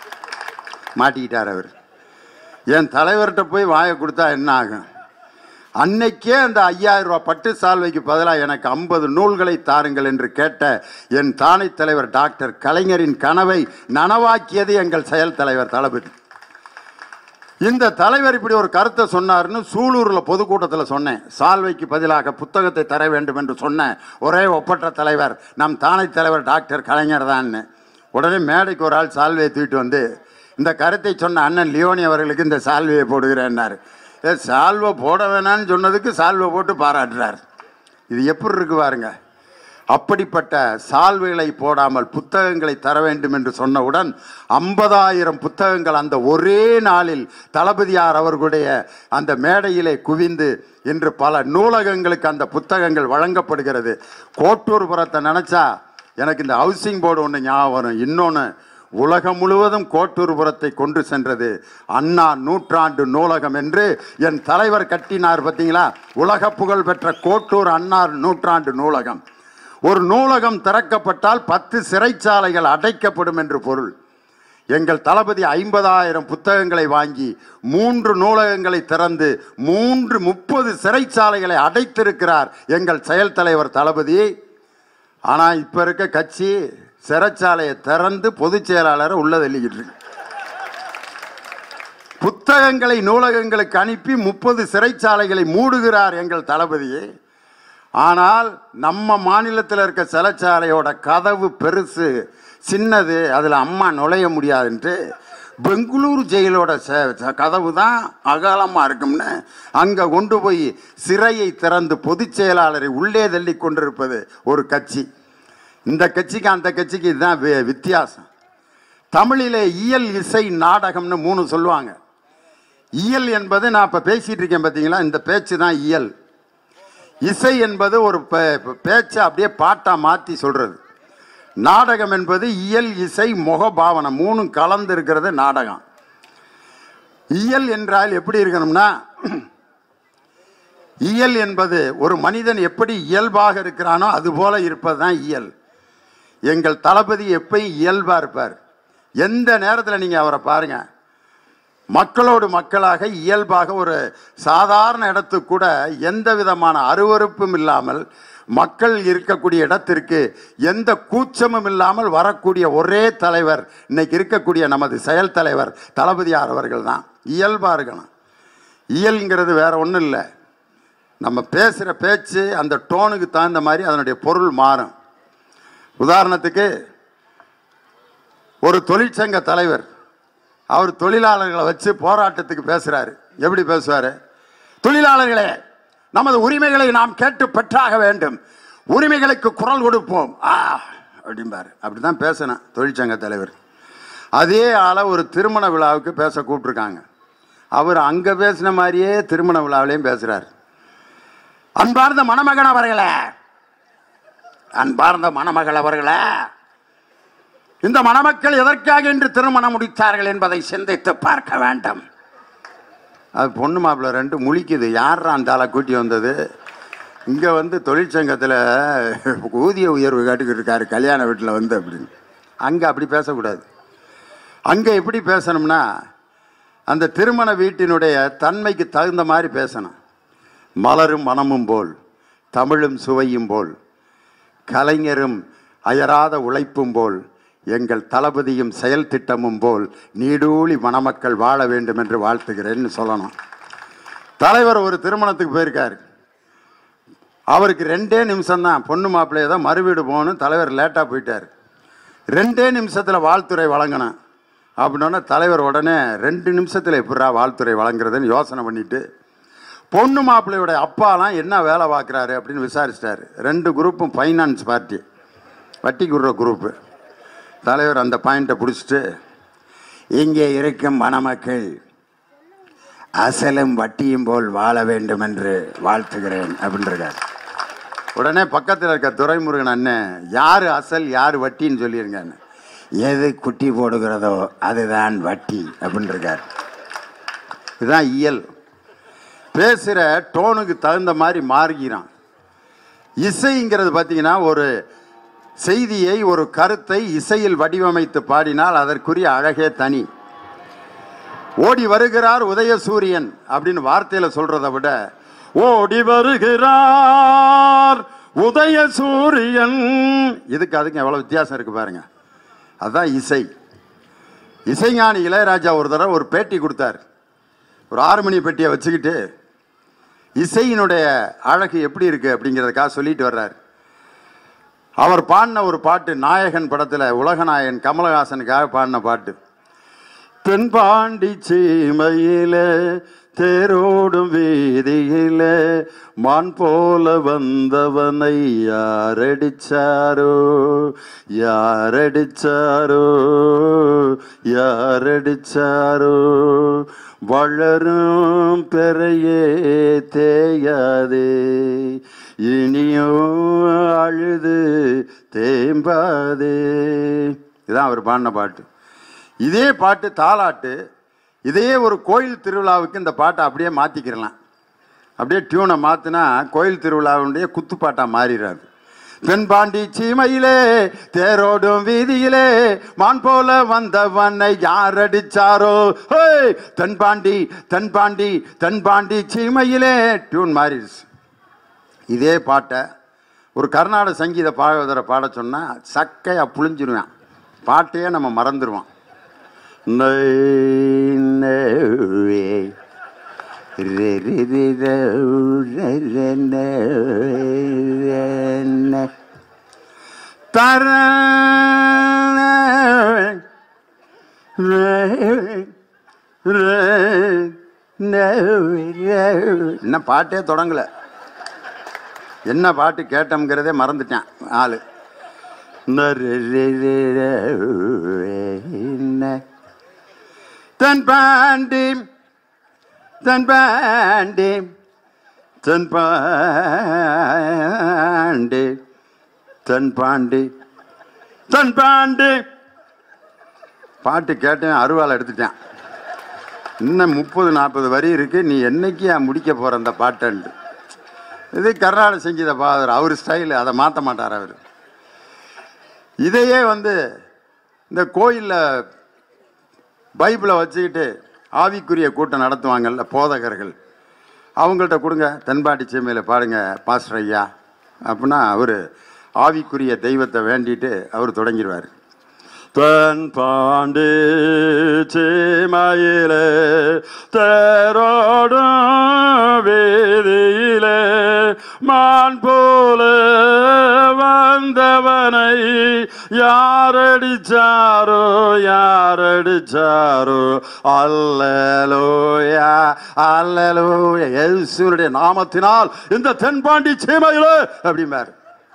மாட்டிக்கிட்டார் அவர் என் தலைவர்கிட்ட போய் வாயை கொடுத்தா என்ன ஆகும் அன்னைக்கே அந்த ஐயாயிரம் ரூபாய் பட்டு சால்வைக்கு பதிலாக எனக்கு ஐம்பது நூல்களை தாருங்கள் என்று கேட்ட என் தானை தலைவர் டாக்டர் கலைஞரின் கனவை நனவாக்கியது எங்கள் செயல் தலைவர் தளபதி இந்த தலைவர் இப்படி ஒரு கருத்தை சொன்னார்னு சூலூரில் பொதுக்கூட்டத்தில் சொன்னேன் சால்வைக்கு பதிலாக புத்தகத்தை தர வேண்டும் என்று சொன்ன ஒரே ஒப்பற்ற தலைவர் நம் தானை தலைவர் டாக்டர் கலைஞர் தான்னு உடனே மேடைக்கு ஒரு ஆள் சால்வையை தூக்கிட்டு வந்து இந்த கருத்தை சொன்ன அண்ணன் லியோனி அவர்களுக்கு இந்த சால்வையை போடுகிறேன்னாரு ஏ சால்வை போட வேணான்னு சொன்னதுக்கு சால்வை போட்டு பாராட்டுறார் இது எப்படி இருக்கு பாருங்க அப்படிப்பட்ட சால்வைகளை போடாமல் புத்தகங்களை தர வேண்டும் என்று சொன்னவுடன் ஐம்பதாயிரம் புத்தகங்கள் அந்த ஒரே நாளில் தளபதியார் அவர்களுடைய அந்த மேடையிலே குவிந்து இன்று பல நூலகங்களுக்கு அந்த புத்தகங்கள் வழங்கப்படுகிறது கோட்டூர்புரத்தை நினைச்சா எனக்கு இந்த ஹவுசிங் போர்டு ஒன்று ஞாபகம் வரும் இன்னொன்று உலகம் முழுவதும் கோட்டூர்புரத்தை கொண்டு சென்றது அண்ணா நூற்றாண்டு நூலகம் என்று என் தலைவர் கட்டினார் பார்த்தீங்களா உலக புகழ் பெற்ற கோட்டூர் அண்ணா நூற்றாண்டு நூலகம் ஒரு நூலகம் திறக்கப்பட்டால் பத்து சிறைச்சாலைகள் அடைக்கப்படும் என்று பொருள் எங்கள் தளபதி ஐம்பதாயிரம் புத்தகங்களை வாங்கி மூன்று நூலகங்களை திறந்து மூன்று முப்பது சிறைச்சாலைகளை அடைத்திருக்கிறார் எங்கள் செயல் தலைவர் தளபதி ஆனால் இப்போ இருக்க கட்சி சிறைச்சாலையை திறந்து பொதுச் செயலாளரை உள்ள தள்ளிக்கிட்டு இருக்கு புத்தகங்களை நூலகங்களுக்கு அனுப்பி முப்பது சிறைச்சாலைகளை மூடுகிறார் எங்கள் தளபதியே ஆனால் நம்ம மாநிலத்தில் இருக்க சிறைச்சாலையோட கதவு பெருசு சின்னது அதில் அம்மா நுழைய முடியாதுன்ட்டு பெங்களூரு ஜெயிலோட ச- ச- கதவு தான் அகலமாக இருக்கும்னு அங்கே கொண்டு போய் சிறையை திறந்து பொதுச் செயலாளரை உள்ளே தள்ளி கொண்டிருப்பது ஒரு கட்சி இந்த கட்சிக்கு அந்த கட்சிக்கு இதுதான் வி- வித்தியாசம் தமிழிலே இயல் இசை நாடகம்னு மூணு சொல்லுவாங்க இயல் என்பது நான் இப்போ பேசிட்டு இருக்கேன் பார்த்தீங்களா இந்த பேச்சு தான் இயல் இசை என்பது ஒரு பே- பேச்சை அப்படியே பாட்டா மாற்றி சொல்றது நாடகம் என்பது இயல் இசை முகபாவனை மூணும் கலந்து இருக்கிறது நாடகம் இயல் என்றால் எப்படி இருக்கணும்னா இயல் என்பது ஒரு மனிதன் எப்படி இயல்பாக இருக்கிறானோ அது போல இருப்பது தான் இயல் எங்கள் தளபதி எப்பயும் இயல்பா இருப்பார் எந்த நேரத்தில் நீங்கள் அவரை பாருங்க மக்களோடு மக்களாக இயல்பாக ஒரு சாதாரண இடத்துக்கு கூட எந்த விதமான அருவருப்பும் இல்லாமல் மக்கள் இருக்கக்கூடிய இடத்திற்கு எந்த கூச்சமும் இல்லாமல் வரக்கூடிய ஒரே தலைவர் இன்னைக்கு இருக்கக்கூடிய நமது செயல் தலைவர் தளபதியார் அவர்கள் தான் இயல்பாக இருக்கணும் இயல்ங்கிறது வேற ஒன்றும் இல்லை நம்ம பேசுகிற பேச்சு அந்த டோனுக்கு தகுந்த மாதிரி அதனுடைய பொருள் மாறும் உதாரணத்துக்கு ஒரு தொழிற்சங்க தலைவர் அவர் தொழிலாளர்களை வச்சு போராட்டத்துக்கு பேசுறாரு எப்படி பேசுவாரு தொழிலாளர்களே நமது உரிமைகளை நாம் கேட்டு பெற்றாக வேண்டும் உரிமைகளுக்கு குரல் கொடுப்போம் ஆ அப்படிம்பாரு அப்படிதான் பேசினேன் தொழிற்சங்க தலைவர் அதே ஆளை ஒரு திருமண விழாவுக்கு பேச கூப்பிட்டுருக்காங்க அவர் அங்கே பேசின மாதிரியே திருமண விழாவிலையும் பேசுறாரு அன்பார்ந்த மணமகன் அவர்களே அன்பார்ந்த மணமகள் அவர்களே இந்த மணமக்கள் எதற்காக என்று திருமணம் முடித்தார்கள் என்பதை சிந்தித்து பார்க்க வேண்டும் அது பொண்ணு மாப்பிள்ளை ரெண்டு முழிக்குது யார் அந்த ஆளை கூட்டி வந்தது இங்கே வந்து தொழிற்சங்கத்தில் ஊதிய உயர்வு கேட்டுக்கிட்டு இருக்காரு கல்யாண வீட்டில் வந்து அப்படின்னு அங்கே அப்படி பேசக்கூடாது அங்கே எப்படி பேசணும்னா அந்த திருமண வீட்டினுடைய தன்மைக்கு தகுந்த மாதிரி பேசணும் மலரும் மனமும் போல் தமிழும் சுவையும் போல் கலைஞரும் அயராத உழைப்பும் போல் எங்கள் தளபதியும் செயல் திட்டமும் போல் நீடூழி மணமக்கள் வாழ வேண்டும் என்று வாழ்த்துகிறேன்னு சொல்லணும் தலைவர் ஒரு திருமணத்துக்கு போயிருக்காரு அவருக்கு ரெண்டே நிமிஷம் தான் பொண்ணு மாப்பிள்ளையை தான் மறுவீடு போகணும் தலைவர் லேட்டாக போயிட்டார் ரெண்டே நிமிஷத்தில் வாழ்த்துறை வழங்கணும் அப்படின்னா தலைவர் உடனே ரெண்டு நிமிஷத்தில் எப்படா வாழ்த்துறை வழங்குறதுன்னு யோசனை பண்ணிட்டு பொண்ணு மாப்பிள்ளையோட அப்பாலாம் என்ன வேலை பார்க்குறாரு அப்படின்னு விசாரிச்சிட்டாரு ரெண்டு குரூப்பும் ஃபைனான்ஸ் பார்ட்டி வட்டி குடுற குரூப்பு தலைவர் அந்த பாயிண்ட்டை பிடிச்சிட்டு இங்கே இருக்கும் மணமக்கள் அசலும் வட்டியும் போல் வாழ வேண்டும் என்று வாழ்த்துகிறேன் அப்படின்றார் உடனே பக்கத்தில் இருக்க துரைமுருகன் அண்ணன் யார் அசல் யார் வட்டின்னு சொல்லிருங்க எது குட்டி போடுகிறதோ அதுதான் வட்டி அப்படின்றார் இதுதான் இயல் பேசுகிற டோனுக்கு தகுந்த மாதிரி மாறுகிறான் இசைங்கிறது பார்த்தீங்கன்னா ஒரு செய்தியை ஒரு கருத்தை இசையில் வடிவமைத்து பாடினால் அதற்குரிய அழகே தனி ஓடி வருகிறார் உதயசூரியன் அப்படின்னு வார்த்தையில் சொல்கிறத விட ஓடி வருகிறார் உதய சூரியன் இதுக்கு அதுக்கு எவ்வளோ வித்தியாசம் இருக்கு பாருங்க அதுதான் இசை இசைஞானி இளையராஜா ஒரு தடவை ஒரு பேட்டி கொடுத்தார் ஒரு ஆறு மணி பெட்டியை வச்சுக்கிட்டு இசையினுடைய அழகு எப்படி இருக்கு அப்படிங்கிறதுக்காக சொல்லிட்டு வர்றார் அவர் பாடின ஒரு பாட்டு நாயகன் படத்தில் உலகநாயகன் கமலஹாசனுக்காக பாடின பாட்டு தென்பாண்டி சீமையில தேரோடும் வீதியில மான் போல வந்தவனை யாரடிச்சாரோ யாரடிச்சாரோ யாரடிச்சாரோ வளரும் பெறையே தேயாதே இனியோ அழுது தேம்பாதே இதுதான் அவர் பாடின பாட்டு இதே பாட்டு தாலாட்டு இதே ஒரு கோயில் திருவிழாவுக்கு இந்த பாட்டை அப்படியே மாற்றிக்கிறலாம் அப்படியே டியூனை மாற்றினா கோயில் திருவிழாவுடைய குத்துப்பாட்டாக மாறிடுறாரு தென்பாண்டி சீமையிலே தேரோடும் வீதியிலே மான் போல வந்தவனை யார் அடிச்சாரோ ஹேய்! தென்பாண்டி தென்பாண்டி தென்பாண்டி சீமையிலே டியூன் மாறிடுச்சு இதே பாட்டை ஒரு கர்நாடக சங்கீத பாடகரை பாட சொன்னால் சக்கையாக புழிஞ்சிருவான் பாட்டையே நம்ம மறந்துடுவோம் தர இன்னும் பாட்டே தொடங்கல என்ன பாட்டு கேட்டோம்ங்கிறதே மறந்துட்டேன் ஆளு தன் பாண்டி தன் பாண்டி தன் பாண்டி தன் பாண்டி தன் பாண்டி பாட்டு கேட்டேன் அருவாள் எடுத்துட்டேன் இன்னும் முப்பது நாற்பது வரி இருக்கு நீ என்னைக்கு முடிக்க போற அந்த பாட்டன்ட்டு இது கர்நாடக சங்கீத பாதர் அவர் ஸ்டைலு அதை மாற்ற மாட்டார் அவர் இதையே வந்து இந்த கோயிலில் பைபிளை வச்சுக்கிட்டு ஆவிக்குரிய கூட்டம் நடத்துவாங்கல்ல போதகர்கள் அவங்கள்ட்ட கொடுங்க தென்பாட்டி சீமையில் பாடுங்க பாஸ்டர் ஐயா அப்படின்னா அவர் ஆவிக்குரிய தெய்வத்தை வேண்டிட்டு அவர் தொடங்கிடுவார் தன் பாண்டி சீமையிலே தேரோடும் வீதியிலே மான் போல வந்தவனை யாரடிச்சாரோ யாரடிச்சாரோ அல்லலோயா அல்லலோயா இயேசுனுடைய நாமத்தினால் இந்த தென்பாண்டி சீமையிலே அப்படிம்பார்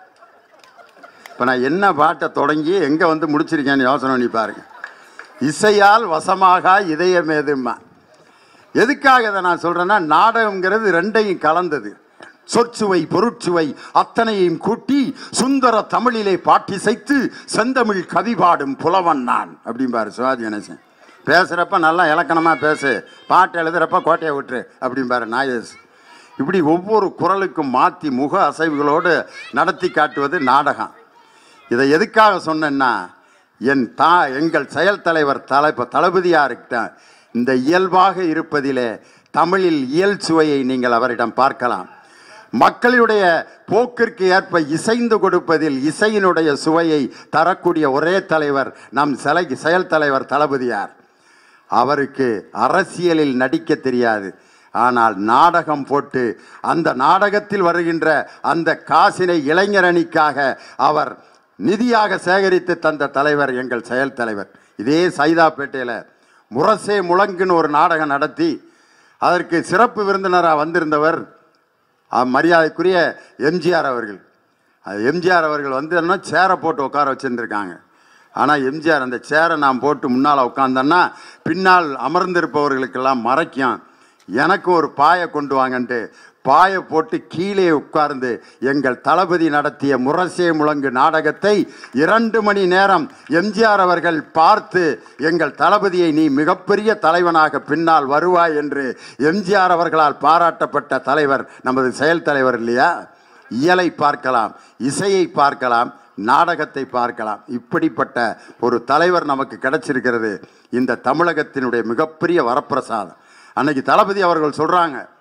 இப்போ நான் என்ன பாட்டை தொடங்கி எங்கே வந்து முடிச்சிருக்கேன்னு யோசனை பண்ணி பாருங்க இசையால் வசமாக இதயமேதும்மா எதுக்காக இதை நான் சொல்கிறேன்னா நாடகம்ங்கிறது ரெண்டையும் கலந்தது சொற்சுவை பொருட்சுவை அத்தனையும் கூட்டி சுந்தர தமிழிலே பாட்டிசைத்து செந்தமிழ் கவி பாடும் புலவன் நான் அப்படிம்பாரு சிவாஜி கணேசன் பேசுகிறப்ப நல்லா இலக்கணமாக பேசு பாட்டு எழுதுறப்ப கோட்டையை விட்டுரு அப்படிம்பாரு நாயஸ் இப்படி ஒவ்வொரு குரலுக்கும் மாற்றி முக அசைவுகளோடு நடத்தி காட்டுவது நாடகம் இதை எதுக்காக சொன்னேன்னா என் தா எங்கள் செயல் தலைவர் தலை தளபதியார்கிட்ட இந்த இயல்பாக இருப்பதிலே தமிழில் இயல் சுவையை நீங்கள் அவரிடம் பார்க்கலாம் மக்களுடைய போக்கிற்கு ஏற்ப இசைந்து கொடுப்பதில் இசையினுடைய சுவையை தரக்கூடிய ஒரே தலைவர் நம் சிலை செயல் தலைவர் தளபதியார் அவருக்கு அரசியலில் நடிக்க தெரியாது ஆனால் நாடகம் போட்டு அந்த நாடகத்தில் வருகின்ற அந்த காசினை இளைஞர் அணிக்காக அவர் நிதியாக சேகரித்து தந்த தலைவர் எங்கள் செயல் தலைவர் இதே சைதாப்பேட்டையில் முரசே முழங்குன்னு ஒரு நாடகம் நடத்தி அதற்கு சிறப்பு விருந்தினராக வந்திருந்தவர் அஹ், மரியாதைக்குரிய எம்ஜிஆர் அவர்கள் அது எம்ஜிஆர் அவர்கள் வந்து என்ன சேரை போட்டு உட்கார வச்சுருந்துருக்காங்க ஆனால் எம்ஜிஆர் அந்த சேரை நான் போட்டு முன்னால் உட்காந்தேன்னா பின்னால் அமர்ந்திருப்பவர்களுக்கெல்லாம் மறைக்கும் எனக்கு ஒரு பாயை கொண்டு வாங்கன்ட்டு பாயை போட்டு கீழே உட்கார்ந்து எங்கள் தளபதி நடத்திய முரசே முழங்கு நாடகத்தை இரண்டு மணி நேரம் எம்ஜிஆர் அவர்கள் பார்த்து எங்கள் தளபதியை நீ மிகப்பெரிய தலைவனாக பின்னால் வருவாய் என்று எம்ஜிஆர் அவர்களால் பாராட்டப்பட்ட தலைவர் நமது செயல் தலைவர் இல்லையா இயலை பார்க்கலாம் இசையை பார்க்கலாம் நாடகத்தை பார்க்கலாம் இப்படிப்பட்ட ஒரு தலைவர் நமக்கு கிடைச்சிருக்கிறது இந்த தமிழகத்தினுடைய மிகப்பெரிய வரப்பிரசாதம் அன்னைக்கு தளபதி அவர்கள் சொல்றாங்க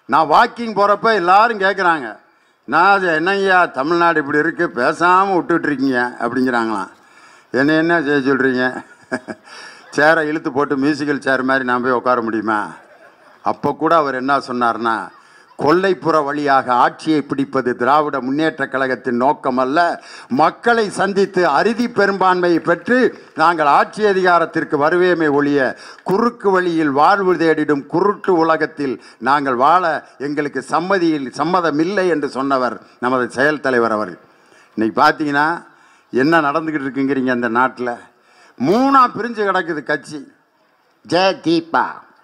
நான் வாக்கிங் போகிறப்ப எல்லாரும் கேட்குறாங்க நான் அது என்னய்யா தமிழ்நாடு இப்படி இருக்குது பேசாமல் விட்டுட்டு இருக்கீங்க அப்படிங்கிறாங்களாம் என்ன என்ன செய்ய சொல்கிறீங்க சேரை இழுத்து போட்டு மியூசிக்கல் சேர் மாதிரி நான் போய் உட்கார முடியுமா அப்போ கூட அவர் என்ன சொன்னார்னா கொல்லைப்புற வழியாக ஆட்சியை பிடிப்பது திராவிட முன்னேற்ற கழகத்தின் நோக்கம் அல்ல மக்களை சந்தித்து அறுதி பெரும்பான்மையை பெற்று நாங்கள் ஆட்சி அதிகாரத்திற்கு வருவேமே ஒழிய குறுக்கு வழியில் வாழ்வு தேடிடும் குருட்டு உலகத்தில் நாங்கள் வாழ எங்களுக்கு சம்மதியில் சம்மதமில்லை என்று சொன்னவர் நமது செயல் தலைவர் அவர் இன்னைக்கு பார்த்தீங்கன்னா என்ன நடந்துக்கிட்டு இருக்குங்கிறீங்க அந்த நாட்டில் மூணா பிரிஞ்சு கிடக்குது கட்சி ஜெய தீபா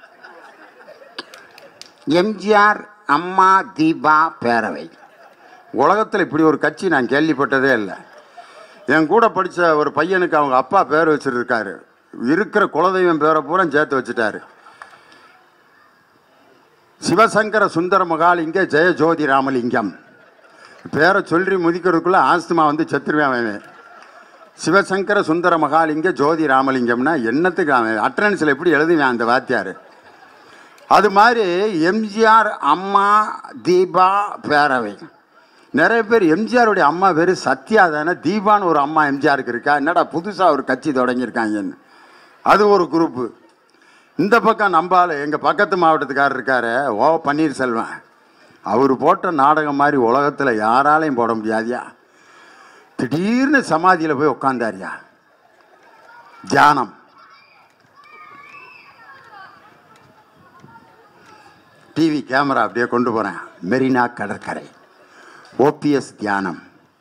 எம்ஜிஆர் அம்மா தீபா பேரவை உலகத்தில் இப்படி ஒரு கட்சி நான் கேள்விப்பட்டதே இல்லை என் கூட படித்த ஒரு பையனுக்கு அவங்க அப்பா பேர் வச்சிருக்காரு இருக்கிற குலதெய்வம் பேரை பூரா சேர்த்து வச்சுட்டாரு சிவசங்கர சுந்தர மகாலிங்க ஜெய ஜோதி ராமலிங்கம் பேரை சொல்லி முதிக்கிறதுக்குள்ள ஆஸ்துமா வந்து செத்துருவேன் அவன் சிவசங்கர சுந்தர மகாலிங்க ஜோதி ராமலிங்கம்னா என்னத்துக்கு அவன் அட்டனன்ஸில் எப்படி எழுதுவேன் அந்த வாத்தியார் அது மாதிரி எம்ஜிஆர் அம்மா தீபா பேரவை நிறைய பேர் எம்ஜிஆருடைய அம்மா பேர் சத்யா தானே தீபான்னு ஒரு அம்மா எம்ஜிஆருக்கு இருக்கா என்னடா புதுசாக ஒரு கட்சி தொடங்கியிருக்காங்கன்னு அது ஒரு குரூப்பு இந்த பக்கம் நம்பால் எங்கள் பக்கத்து மாவட்டத்துக்காரர் இருக்காரு ஓ பன்னீர்செல்வம் அவர் போட்ட நாடகம் மாதிரி உலகத்தில் யாராலையும் போட முடியாதியா திடீர்னு சமாதியில் போய் உட்காந்தாரியா தியானம் டிவி கேமரா அப்படியே கொண்டு போகிறேன் மெரினா கடற்கரை ஓபிஎஸ் தியானம்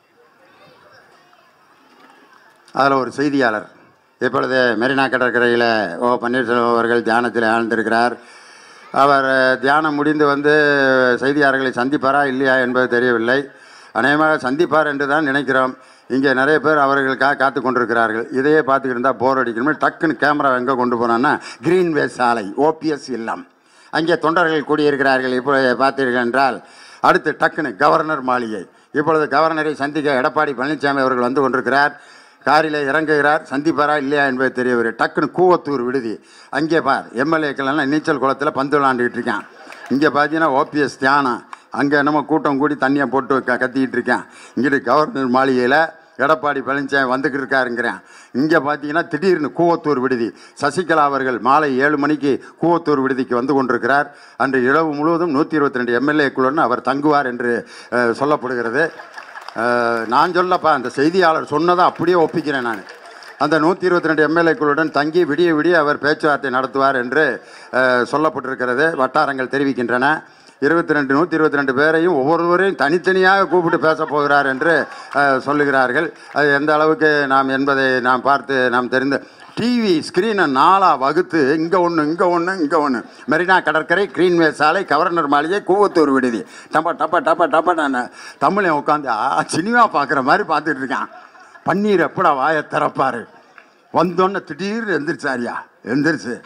அதில் ஒரு செய்தியாளர் இப்பொழுது மெரினா கடற்கரையில் ஓ பன்னீர்செல்வம் அவர்கள் தியானத்தில் ஆழ்ந்திருக்கிறார் அவர் தியானம் முடிந்து வந்து செய்தியாளர்களை சந்திப்பாரா இல்லையா என்பது தெரியவில்லை அநேகமாக சந்திப்பார் என்று தான் நினைக்கிறோம் இங்கே நிறைய பேர் அவர்களுக்காக காத்து கொண்டிருக்கிறார்கள் இதையே பார்த்துக்கிட்டு இருந்தால் போர் அடிக்கணும் டக்குன்னு கேமரா எங்கே கொண்டு போனான்னா கிரீன்வே சாலை ஓபிஎஸ் இல்லம் அங்கே தொண்டர்கள் கூடியிருக்கிறார்கள் இப்போ பார்த்தீர்கள் என்றால் அடுத்து டக்குன்னு கவர்னர் மாளிகை இப்பொழுது கவர்னரை சந்திக்க எடப்பாடி பழனிசாமி அவர்கள் வந்து கொண்டிருக்கிறார் காரில் இறங்குகிறார் சந்திப்பாரா இல்லையா என்பது தெரியவில்லை டக்குன்னு கூவத்தூர் விடுதி அங்கே பார் எம்எல்ஏக்கள் எல்லாம் நீச்சல் குளத்தில் பந்து விளாண்டுக்கிட்டு இருக்கான் இங்கே பார்த்தீங்கன்னா ஓபிஎஸ் தியானம் அங்கே என்னமோ கூட்டம் கூடி தண்ணியை போட்டு க கத்திக்கிட்டு இருக்கேன் இங்கிட்டு கவர்னர் மாளிகையில் எடப்பாடி பழனிசாமி வந்துக்கிட்டு இருக்காருங்கிறேன் இங்கே பார்த்தீங்கன்னா திடீர்னு கூவத்தூர் விடுதி சசிகலா அவர்கள் மாலை ஏழு மணிக்கு கூவத்தூர் விடுதிக்கு வந்து கொண்டிருக்கிறார் அன்று இரவு முழுவதும் நூற்றி இருபத்தி ரெண்டு எம்எல்ஏக்களுடன் அவர் தங்குவார் என்று அஹ், சொல்லப்படுகிறது அஹ், நான் சொல்லப்பா அந்த செய்தியாளர் சொன்னதை அப்படியே ஒப்பிக்கிறேன் நான் அந்த நூற்றி இருபத்தி ரெண்டு எம்எல்ஏக்களுடன் தங்கி விடிய விடிய அவர் பேச்சுவார்த்தை நடத்துவார் என்று அஹ், சொல்லப்பட்டிருக்கிறது வட்டாரங்கள் தெரிவிக்கின்றன இருபத்தி ரெண்டு நூற்றி இருபத்தி ரெண்டு பேரையும் ஒவ்வொருவரையும் தனித்தனியாக கூப்பிட்டு பேச போகிறார் என்று அஹ், சொல்லுகிறார்கள் அது எந்த அளவுக்கு நாம் என்பதை நாம் பார்த்து நாம் தெரிந்து டிவி ஸ்க்ரீனை நாளாக வகுத்து இங்கே ஒன்று இங்கே ஒன்று இங்கே ஒன்று மெரினா கடற்கரை கிரீன்வே சாலை கவர்னர் மாளிகை கூவத்தூர் விடுதி டப்பா டப்பா டப்பா டப்பா நான் தமிழன் உட்காந்து ஆ சினிமா பார்க்குற மாதிரி பார்த்துட்டு இருக்கான் பன்னீர் எப்படா வாயை திறப்பாரு வந்தோன்னே திடீர்னு எந்திரிச்சாரியா எந்திரிச்சு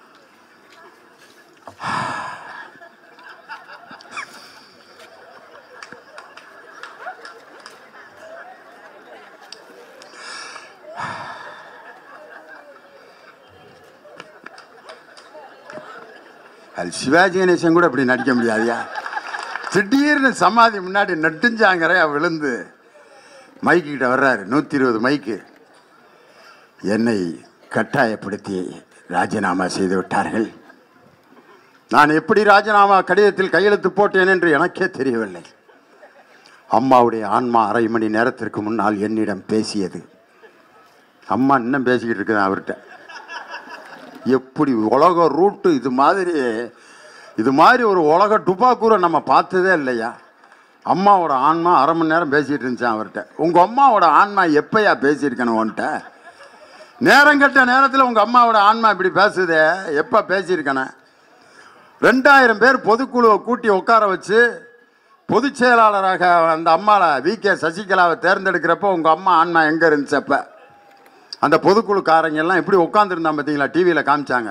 அது சிவாஜி கணேசன் கூட இப்படி நடிக்க முடியாதுயா திடீர்னு சமாதி முன்னாடி நெட்டுஞ்சாங்கறையா விழுந்து மைக்கு கிட்ட வர்றாரு நூற்றி இருபது மைக்கு என்னை கட்டாயப்படுத்தி ராஜினாமா செய்து விட்டார்கள் நான் எப்படி ராஜினாமா கடிதத்தில் கையெழுத்து போட்டேன் என்று எனக்கே தெரியவில்லை அம்மாவுடைய ஆன்மா அரை மணி நேரத்திற்கு முன்னால் என்னிடம் பேசியது அம்மா இன்னும் பேசிக்கிட்டு இருக்குது அவர்கிட்ட எப்படி உலக ரூட்டு இது மாதிரி இது மாதிரி ஒரு உலக டுபாக்கூரை நம்ம பார்த்ததே இல்லையா அம்மாவோட ஆன்மா அரை மணி நேரம் பேசிகிட்டு இருந்துச்சான் அவர்கிட்ட உங்கள் அம்மாவோட ஆன்மா எப்பயா பேசியிருக்கணும் உன்கிட்ட நேரங்கட்ட நேரத்தில் உங்கள் அம்மாவோட ஆன்மா இப்படி பேசுதே எப்போ பேசியிருக்கணும் ரெண்டாயிரம் பேர் பொதுக்குழுவை கூட்டி உட்கார வச்சு பொதுச் செயலாளராக அந்த அம்மாவை வி கே சசிகலாவை தேர்ந்தெடுக்கிறப்போ உங்கள் அம்மா ஆன்மா எங்கே இருந்துச்சு அப்போ அந்த பொதுக்குழுக்காரங்க எல்லாம் எப்படி உட்காந்துருந்தான் பார்த்தீங்களா டிவியில் காமிச்சாங்க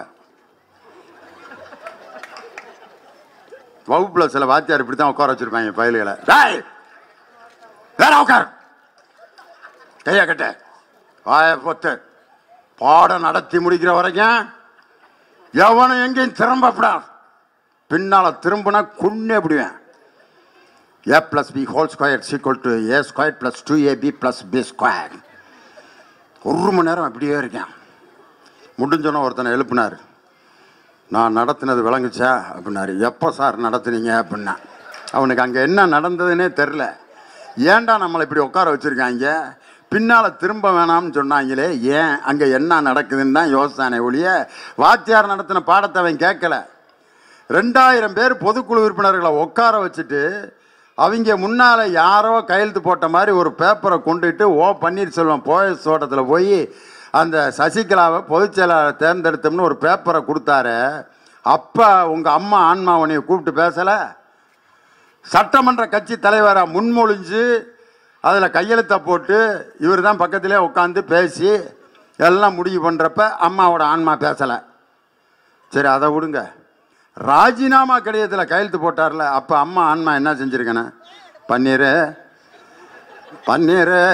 வகுப்புல சில வாத்தியார் இப்படி தான் உட்கார வச்சிருப்பாங்க பயல்களை டேய் வேற உட்கார் கையா கட்ட வாய பொத்து பாடம் நடத்தி முடிக்கிற வரைக்கும் எவனும் எங்கேயும் திரும்பப்படாது பின்னால் திரும்பினா கொன்னே விடுவேன் A plus B whole square equal to A square plus two A B plus B square ஒரு மணி நேரம் அப்படியே இருக்கேன் முடிஞ்சோன்னே ஒருத்தனை எழுப்பினார் நான் நடத்தினது விளங்குச்சா அப்படின்னாரு எப்போ சார் நடத்துனீங்க அப்படின்னா அவனுக்கு அங்கே என்ன நடந்ததுன்னே தெரில ஏன்டா நம்மளை இப்படி உட்கார வச்சுருக்காங்க பின்னால் திரும்ப வேணாம்னு சொன்னாங்களே ஏன் அங்கே என்ன நடக்குதுன்னு தான் யோசித்தானே ஒழிய வாத்தியார் நடத்தின பாடத்தை அவன் கேட்கல ரெண்டாயிரம் பேர் பொதுக்குழு உறுப்பினர்களை உட்கார வச்சுட்டு அவங்க முன்னால் யாரோ கையெழுத்து போட்ட மாதிரி ஒரு பேப்பரை கொண்டுட்டு ஓ பன்னீர்செல்வம் போயஸ் தோட்டத்தில் போய் அந்த சசிகலாவை பொதுச் செயலாளர் தேர்ந்தெடுத்தோம்னு ஒரு பேப்பரை கொடுத்தாரு அப்போ உங்கள் அம்மா ஆன்மா உன்னைய கூப்பிட்டு பேசலை சட்டமன்ற கட்சி தலைவரை முன்மொழிஞ்சு அதில் கையெழுத்தை போட்டு இவர் தான் பக்கத்திலே உட்காந்து பேசி எல்லாம் முடிவு பண்ணுறப்ப அம்மாவோட ஆன்மா பேசலை சரி அதை விடுங்க ராஜினாமா கடிதத்தில் கையெழுத்து போட்டார்ல அப்போ அம்மா ஆன்மா என்ன செஞ்சுருக்கேன்னு பன்னீர் பன்னீர்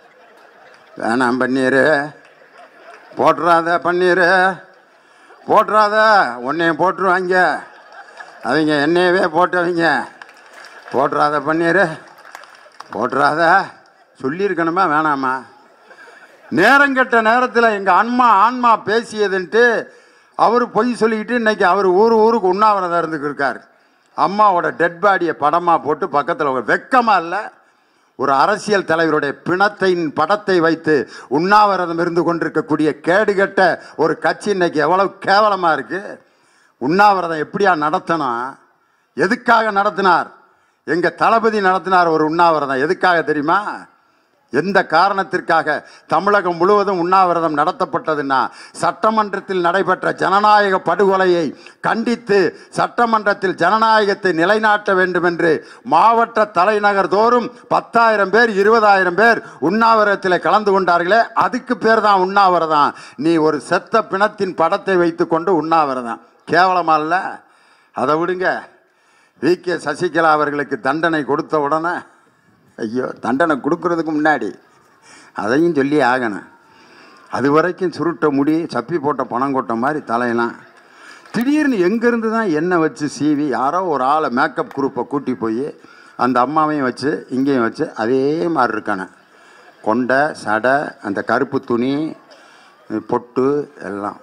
வேணாம் பன்னீர் போட்டுறாத பன்னீர் போட்டுறாத உன்னையும் போட்டுருவாங்க அவங்க என்னையவே போட்டவங்க போட்டுறாத பன்னீர் போட்டுறாத சொல்லியிருக்கணுமா வேணாமா நேரங்கெட்ட நேரத்தில் எங்கள் அம்மா ஆன்மா பேசியதுன்ட்டு அவர் பொய் சொல்லிக்கிட்டு இன்னைக்கு அவர் ஊர் ஊருக்கு உண்ணாவிரதம் இருந்துக்கு இருக்கார் அம்மாவோட டெட் பாடியை படமாக போட்டு பக்கத்தில் வெக்கமாக இல்லை ஒரு அரசியல் தலைவருடைய பிணத்தின் படத்தை வைத்து உண்ணாவிரதம் இருந்து கொண்டிருக்கக்கூடிய கேடுகெட்ட ஒரு கட்சி இன்னைக்கு எவ்வளவு கேவலமாக இருக்கு உண்ணாவிரதம் எப்படியா நடத்தணும் எதுக்காக நடத்தினார் எங்க தளபதி நடத்தினார் ஒரு உண்ணாவிரதம் எதுக்காக தெரியுமா எந்த காரணத்திற்காக தமிழகம் முழுவதும் உண்ணாவிரதம் நடத்தப்பட்டதுன்னா சட்டமன்றத்தில் நடைபெற்ற ஜனநாயக படுகொலையை கண்டித்து சட்டமன்றத்தில் ஜனநாயகத்தை நிலைநாட்ட வேண்டும் என்று மாவட்ட தலைநகர் தோறும் பத்தாயிரம் பேர் இருபதாயிரம் பேர் உண்ணாவிரதத்தில் கலந்து கொண்டார்களே அதுக்கு பேர் தான் உண்ணாவிரதம் நீ ஒரு செத்த பிணத்தின் படத்தை வைத்துக்கொண்டு உண்ணாவிரதம் கேவலமா இல்ல அதை விடுங்க வி கே சசிகலா அவர்களுக்கு தண்டனை கொடுத்த உடனே ஐயோ தண்டனை கொடுக்கறதுக்கு முன்னாடி அதையும் சொல்லி ஆகணும் அது வரைக்கும் சுருட்ட முடி சப்பி போட்ட பணம் கொட்ட மாதிரி தலையெல்லாம் திடீர்னு எங்கேருந்து தான் எண்ணெய் வச்சு சீவி யாரோ ஒரு ஆளை மேக்கப் குரூப்பை கூட்டி போய் அந்த அம்மாவையும் வச்சு இங்கேயும் வச்சு அதே மாதிரி இருக்கானே கொண்டை சடை அந்த கருப்பு துணி பொட்டு எல்லாம்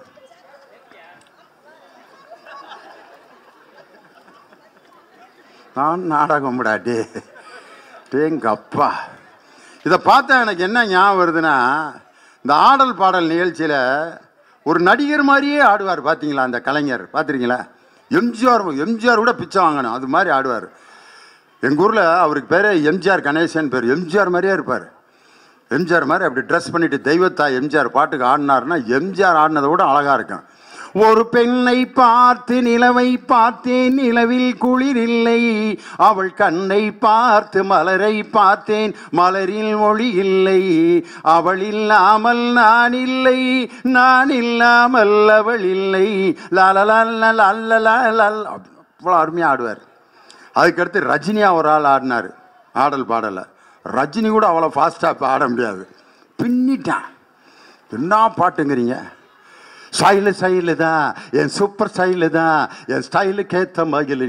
நான் நாடகம் விடாட்டி டேங்க அப்பா இதை பார்த்தா எனக்கு என்ன ஞாபகம் வருதுன்னா இந்த ஆடல் பாடல் நிகழ்ச்சியில் ஒரு நடிகர் மாதிரியே ஆடுவார் பார்த்தீங்களா அந்த கலைஞர் பார்த்துருக்கீங்களா எம்ஜிஆர் எம்ஜிஆர் கூட பிச்சை வாங்கணும் அது மாதிரி ஆடுவார் எங்கள் ஊரில் அவருக்கு பேர் எம்ஜிஆர் கணேசன் பேர் எம்ஜிஆர் மாதிரியே இருப்பார் எம்ஜிஆர் மாதிரி அப்படி ட்ரெஸ் பண்ணிட்டு தெய்வத்தாய் எம்ஜிஆர் பாட்டுக்கு ஆடினாருன்னா எம்ஜிஆர் ஆடினதை விட அழகாக இருக்கும் ஒரு பெண்ணை பார்த்து நிலவை பார்த்தேன் நிலவில் குளிர் இல்லை அவள் கண்ணை பார்த்து மலரை பார்த்தேன் மலரில் மொழி இல்லை அவள் இல்லாமல் நான் இல்லை நான் இல்லாமல் அவள் இல்லை லலலல்லலல்லலலல் அவ்வளோ அருமையாக ஆடுவார் அதுக்கடுத்து ரஜினியா ஒரு ஆள் ஆடினார் ஆடல் பாடலை ரஜினி கூட அவ்வளோ ஃபாஸ்ட்டாக இப்போ ஆட முடியாது பின்னிட்டான் என்ன பாட்டுங்கிறீங்க ஸ்டைலு ஸ்டைலு தான் என் சூப்பர் ஸ்டைலு தான் என் ஸ்டைலுக்கு ஏற்ற மகிழ்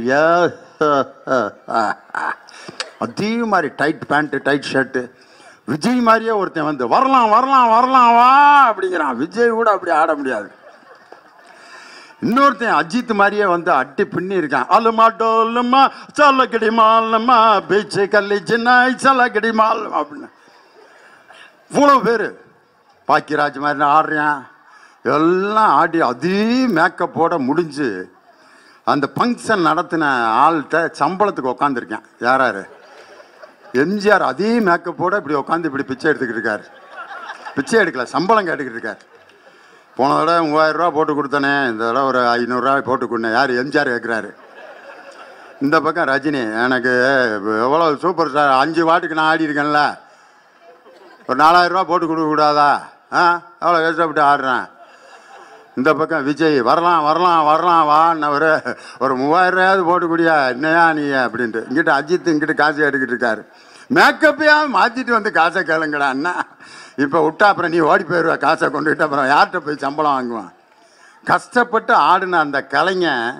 அதே மாதிரி tight pant tight shirt Vijay மாதிரியே ஒருத்தன் வந்து வரலாம் வரலாம் வரலாம் வா அப்படிங்கிறான் விஜய் கூட அப்படி ஆட முடியாது இன்னொருத்தன் அஜித் மாதிரியே வந்து அட்டி பின்னி இருக்கான் அலுமா டோலுமா சல்லக்கடி மாலம்மா பீச்சு கல்லி சின்னாய் சல்லக்கடி மால் அப்படின்னு இவ்வளோ பேர் பாக்கியராஜ் மாதிரி ஆடுறான் எல்லாம் ஆடி அதே மேக்கப்போட முடிஞ்சு அந்த ஃபங்க்ஷன் நடத்தின ஆள்கிட்ட சம்பளத்துக்கு உட்காந்துருக்கேன் யார் யார் எம்ஜிஆர் அதே மேக்கப்போட இப்படி உட்காந்து இப்படி பிச்சை எடுத்துக்கிட்டு இருக்காரு பிச்சை எடுக்கல சம்பளம் கேட்டுக்கிட்டு இருக்காரு போன தடவை மூவாயிரம் ரூபா போட்டு கொடுத்தனே இந்த தடவை ஒரு ஐநூறுரூவா போட்டு கொடுனேன் யார் எம்ஜிஆர் கேட்குறாரு இந்த பக்கம் ரஜினி எனக்கு எவ்வளோ சூப்பர் ஸ்டார் அஞ்சு வாட்டுக்கு நான் ஆடி இருக்கேன்ல ஒரு நாலாயிரம் ரூபா போட்டு கொடுக்க கூடாதா ஆ அவ்வளோ கஷ்டப்பட்டு ஆடுறேன் இந்த பக்கம் விஜய் வரலாம் வரலாம் வரலாம் வான்னு ஒரு ஒரு மூவாயிரம் ரூபாயாவது போட்டு குடியா என்னையா நீ அப்படின்ட்டு இங்கிட்ட அஜித் இங்கிட்ட காசு எடுக்கிட்டு இருக்காரு மேக்கப்பையாவது மாற்றிட்டு வந்து காசை கேளுங்கடா அண்ணா இப்போ விட்டா அப்புறம் நீ ஓடி போயிடுவ காசை கொண்டுகிட்டு அப்புறம் யார்கிட்ட போய் சம்பளம் வாங்குவான் கஷ்டப்பட்டு ஆடின அந்த கலைஞன்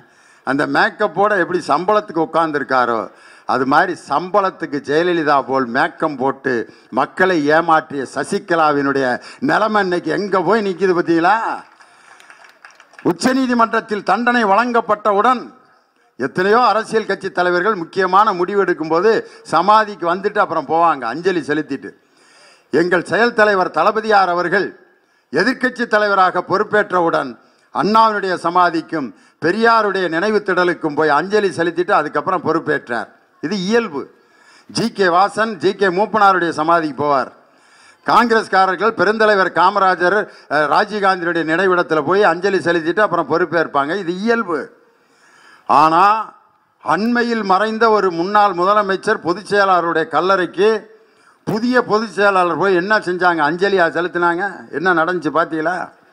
அந்த மேக்கப்போட எப்படி சம்பளத்துக்கு உட்காந்துருக்காரோ அது மாதிரி சம்பளத்துக்கு ஜெயலலிதா போல் மேக்கம் போட்டு மக்களை ஏமாற்றிய சசிகலாவினுடைய நிலைமை இன்னைக்கு எங்கே போய் நிற்கிது பார்த்தீங்களா உச்சநீதிமன்றத்தில் தண்டனை வழங்கப்பட்டவுடன் எத்தனையோ அரசியல் கட்சி தலைவர்கள் முக்கியமான முடிவு எடுக்கும்போது சமாதிக்கு வந்துட்டு அப்புறம் போவாங்க அஞ்சலி செலுத்திட்டு எங்கள் செயல் தலைவர் தளபதியார் அவர்கள் எதிர்க்கட்சி தலைவராக பொறுப்பேற்றவுடன் அண்ணாவினுடைய சமாதிக்கும் பெரியாருடைய நினைவு திடலுக்கும் போய் அஞ்சலி செலுத்திட்டு அதுக்கப்புறம் பொறுப்பேற்றார் இது இயல்பு G K Vasan G K மூப்பனாருடைய சமாதிக்கு போவார் காங்கிரஸ்காரர்கள் பெருந்தலைவர் காமராஜர் அஹ், ராஜீவ்காந்தியுடைய நினைவிடத்தில் போய் அஞ்சலி செலுத்திட்டு அப்புறம் பொறுப்பேற்பாங்க இது இயல்பு ஆனால் அண்மையில் மறைந்த ஒரு முன்னாள் முதலமைச்சர் பொதுச் செயலாளருடைய கல்லறைக்கு புதிய பொதுச் செயலாளர் போய் என்ன செஞ்சாங்க அஞ்சலியா செலுத்தினாங்க என்ன நடந்துச்சு பார்த்தீங்களா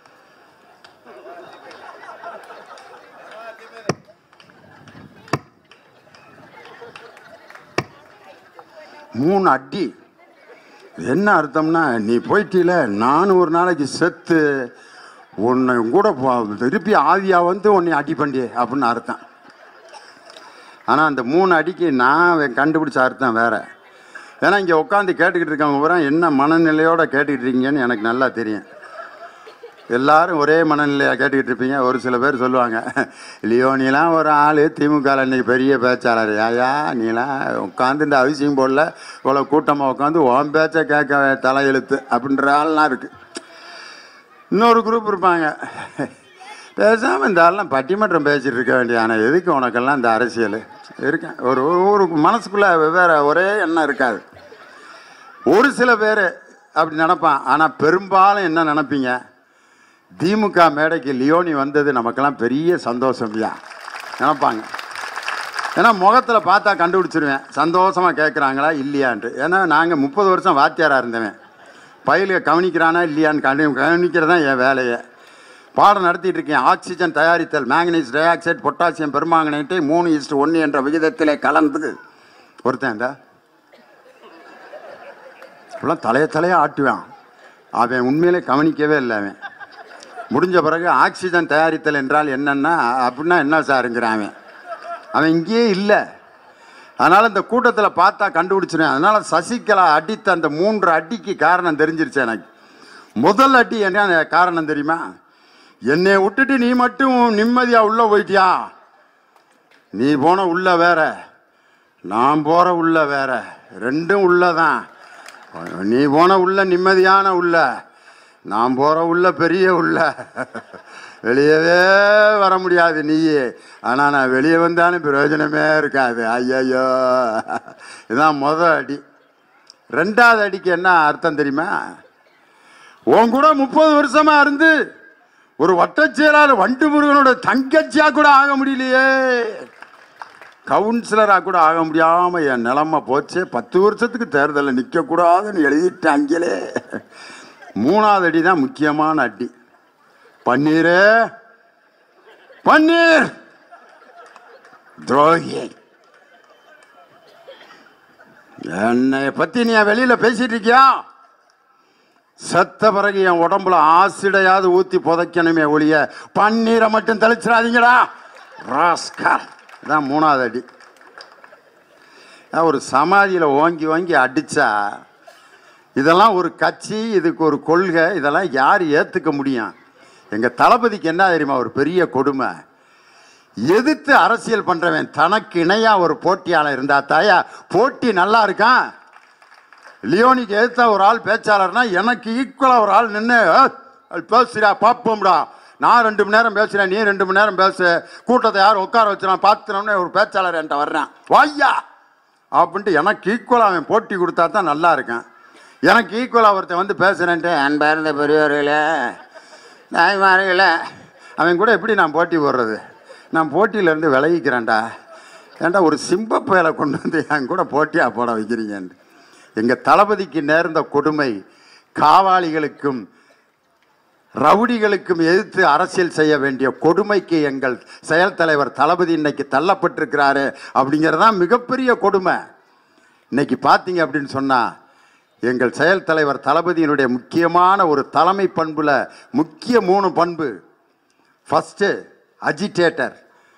மூணு அடி என்ன அர்த்தம்னா நீ போயிட்டீல நானும் ஒரு நாளைக்கு செத்து உன்னை கூட போ- திருப்பி ஆவியா வந்து உன்னை அடி பண்ணி அப்படின்னு அர்த்தம் ஆனால் அந்த மூணு அடிக்கு நான் வே- கண்டுபிடிச்ச அர்த்தம் வேற ஏன்னா இங்கே உட்காந்து கேட்டுக்கிட்டு இருக்கவங்க பூரா என்ன மனநிலையோட கேட்டுக்கிட்டு இருக்கீங்கன்னு எனக்கு நல்லா தெரியும் எல்லாரும் ஒரே மனநிலையாக கேட்டுக்கிட்டு இருப்பீங்க ஒரு சில பேர் சொல்லுவாங்க லியோ நீலாம் ஒரு ஆள் திமுக ல இன்னைக்கு பெரிய பேச்சாளர் ஐயா நீலாம் உட்காந்து இந்த அவசியம் போடல இவ்வளோ கூட்டமாக உட்காந்து உன் பேச்சை கேட்க தலையெழுத்து அப்படின்ற ஆள்லாம் இருக்குது இன்னொரு குரூப் இருப்பாங்க பேசாமல் இந்த ஆள்லாம் பட்டிமன்றம் பேசிட்டு இருக்க வேண்டிய ஆனால் எதுக்கு உனக்கெல்லாம் இந்த அரசியல் இருக்கேன் ஒரு ஒரு மனசுக்குள்ளே வெவ்வேறு ஒரே எண்ணம் இருக்காது ஒரு சில பேர் அப்படி நினைப்பான் ஆனால் பெரும்பாலும் என்ன நினைப்பீங்க திமுக மேடைக்கு லியோனி வந்தது நமக்கெல்லாம் பெரிய சந்தோஷம்யா நினைப்பாங்க ஏன்னா முகத்தில் பார்த்தா கண்டுபிடிச்சிருவேன் சந்தோஷமாக கேட்குறாங்களா இல்லையான்ட்டு ஏன்னா நாங்கள் முப்பது வருஷம் வாத்தியாராக இருந்தவன் பயிலுக கவனிக்கிறானா இல்லையான்னு கண்டு கவனிக்கிறது தான் என் வேலையை பாடம் நடத்திட்டு இருக்கேன் ஆக்சிஜன் தயாரித்தல் மேங்கனீஸ் டை ஆக்சைடு பொட்டாசியம் பெருமாங்கனேட்டை மூணு இஸ்ட் ஒன்று என்ற விகிதத்திலே கலந்து ஒருத்தன் இந்த இப்பெல்லாம் தலைய தலைய ஆட்டுவான் அவன் உண்மையிலே கவனிக்கவே இல்லை அவன் முடிஞ்ச பிறகு ஆக்சிஜன் தயாரித்தல் என்றால் என்னன்னா அப்படின்னா என்ன சாருங்கிறான் அவன் அவன் இங்கேயே இல்லை அதனால் இந்த கூட்டத்தில் பார்த்தா கண்டுபிடிச்சிருவேன் அதனால் சசிகலா அடித்த அந்த மூன்று அடிக்கு காரணம் தெரிஞ்சிருச்சு எனக்கு முதல் அடி என்ன காரணம் தெரியுமா என்னை விட்டுட்டு நீ மட்டும் நிம்மதியாக உள்ளே போயிட்டியா நீ போன உள்ள வேற நான் போகிற உள்ள வேற ரெண்டும் உள்ளதான் நீ போன உள்ள நிம்மதியான உள்ள நான் போகிற உள்ள பெரிய உள்ள வெளியவே வர முடியாது நீயே ஆனால் நான் வெளியே வந்தாலும் பிரயோஜனமே இருக்காது ஐயையோ இதுதான் முத அடி ரெண்டாவது அடிக்கு என்ன அர்த்தம் தெரியுமா உன் கூட முப்பது வருஷமா இருந்து ஒரு வட்டச் செயலாளர் வண்டு முருகனோட தங்கச்சியா கூட ஆக முடியலையே கவுன்சிலராக கூட ஆக முடியாம என் நிலைமை போச்சே பத்து வருஷத்துக்கு தேர்தலில் நிற்கக்கூடாதுன்னு எழுதிட்டாங்களே மூணாவது அடி தான் முக்கியமான அடி பன்னீரே பன்னீர் துரோகி என்னை பத்தி நீ வெளியில பேசிட்டு இருக்கியா செத்த பிறகு என் உடம்புல ஆசிடையாவது ஊத்தி புதைக்கணுமே ஒழிய பன்னீரை மட்டும் தெளிச்சிடாதீங்கடா ராஸ்கர் இதான் மூணாவது அடி அஹ் ஒரு சமாதியில் ஓங்கி ஓங்கி அடிச்சா இதெல்லாம் ஒரு கட்சி இதுக்கு ஒரு கொள்கை இதெல்லாம் யார் ஏற்றுக்க முடியும் எங்கள் தளபதிக்கு என்ன தெரியுமா ஒரு பெரிய கொடுமை எதிர்த்து அரசியல் பண்ணுறவன் தனக்கு இணையாக ஒரு போட்டியாளர் இருந்தா தாயா போட்டி நல்லா இருக்கான் லியோனிக்கு எதிர்த்த ஒரு ஆள் பேச்சாளர்னா எனக்கு ஈக்குவலாக ஒரு ஆள் நின்று பேசுறா பார்ப்போம்டா நான் ரெண்டு மணி நேரம் பேசுகிறேன் நீ ரெண்டு மணி நேரம் பேசு கூட்டத்தை யார் உட்கார வச்சுறான் பார்த்துனோடனே ஒரு பேச்சாளர் என்கிட்ட வர்றேன் வாய்யா அப்படின்ட்டு எனக்கு ஈக்குவலாக அவன் போட்டி கொடுத்தா தான் நல்லா இருக்கேன் எனக்கு ஈக்குவலாக ஒருத்தன் வந்து பேசுகிறேன்ட்டு அன்பார்ந்த பெரியவர்களே தாய்மார்களே அவன் கூட எப்படி நான் போட்டி போடுறது நான் போட்டியிலேருந்து விலகிக்கிறேன்டா ஏன்டா ஒரு சிம்ப பயலை கொண்டு வந்து என் கூட போட்டியாக போட வைக்கிறீங்கன்ட்டு எங்கள் தளபதிக்கு நேர்ந்த கொடுமை காவாளிகளுக்கும் ரவுடிகளுக்கும் எதிர்த்து அரசியல் செய்ய வேண்டிய கொடுமைக்கு எங்கள் செயல் தலைவர் தளபதி இன்னைக்கு தள்ளப்பட்டிருக்கிறாரு அப்படிங்கிறதான் மிகப்பெரிய கொடுமை இன்னைக்கு பார்த்தீங்க அப்படின்னு சொன்னால் எங்கள் செயல் தலைவர் தளபதியினுடைய முக்கியமான ஒரு தலைமை பண்புல முக்கிய மூணு பண்பு first agitator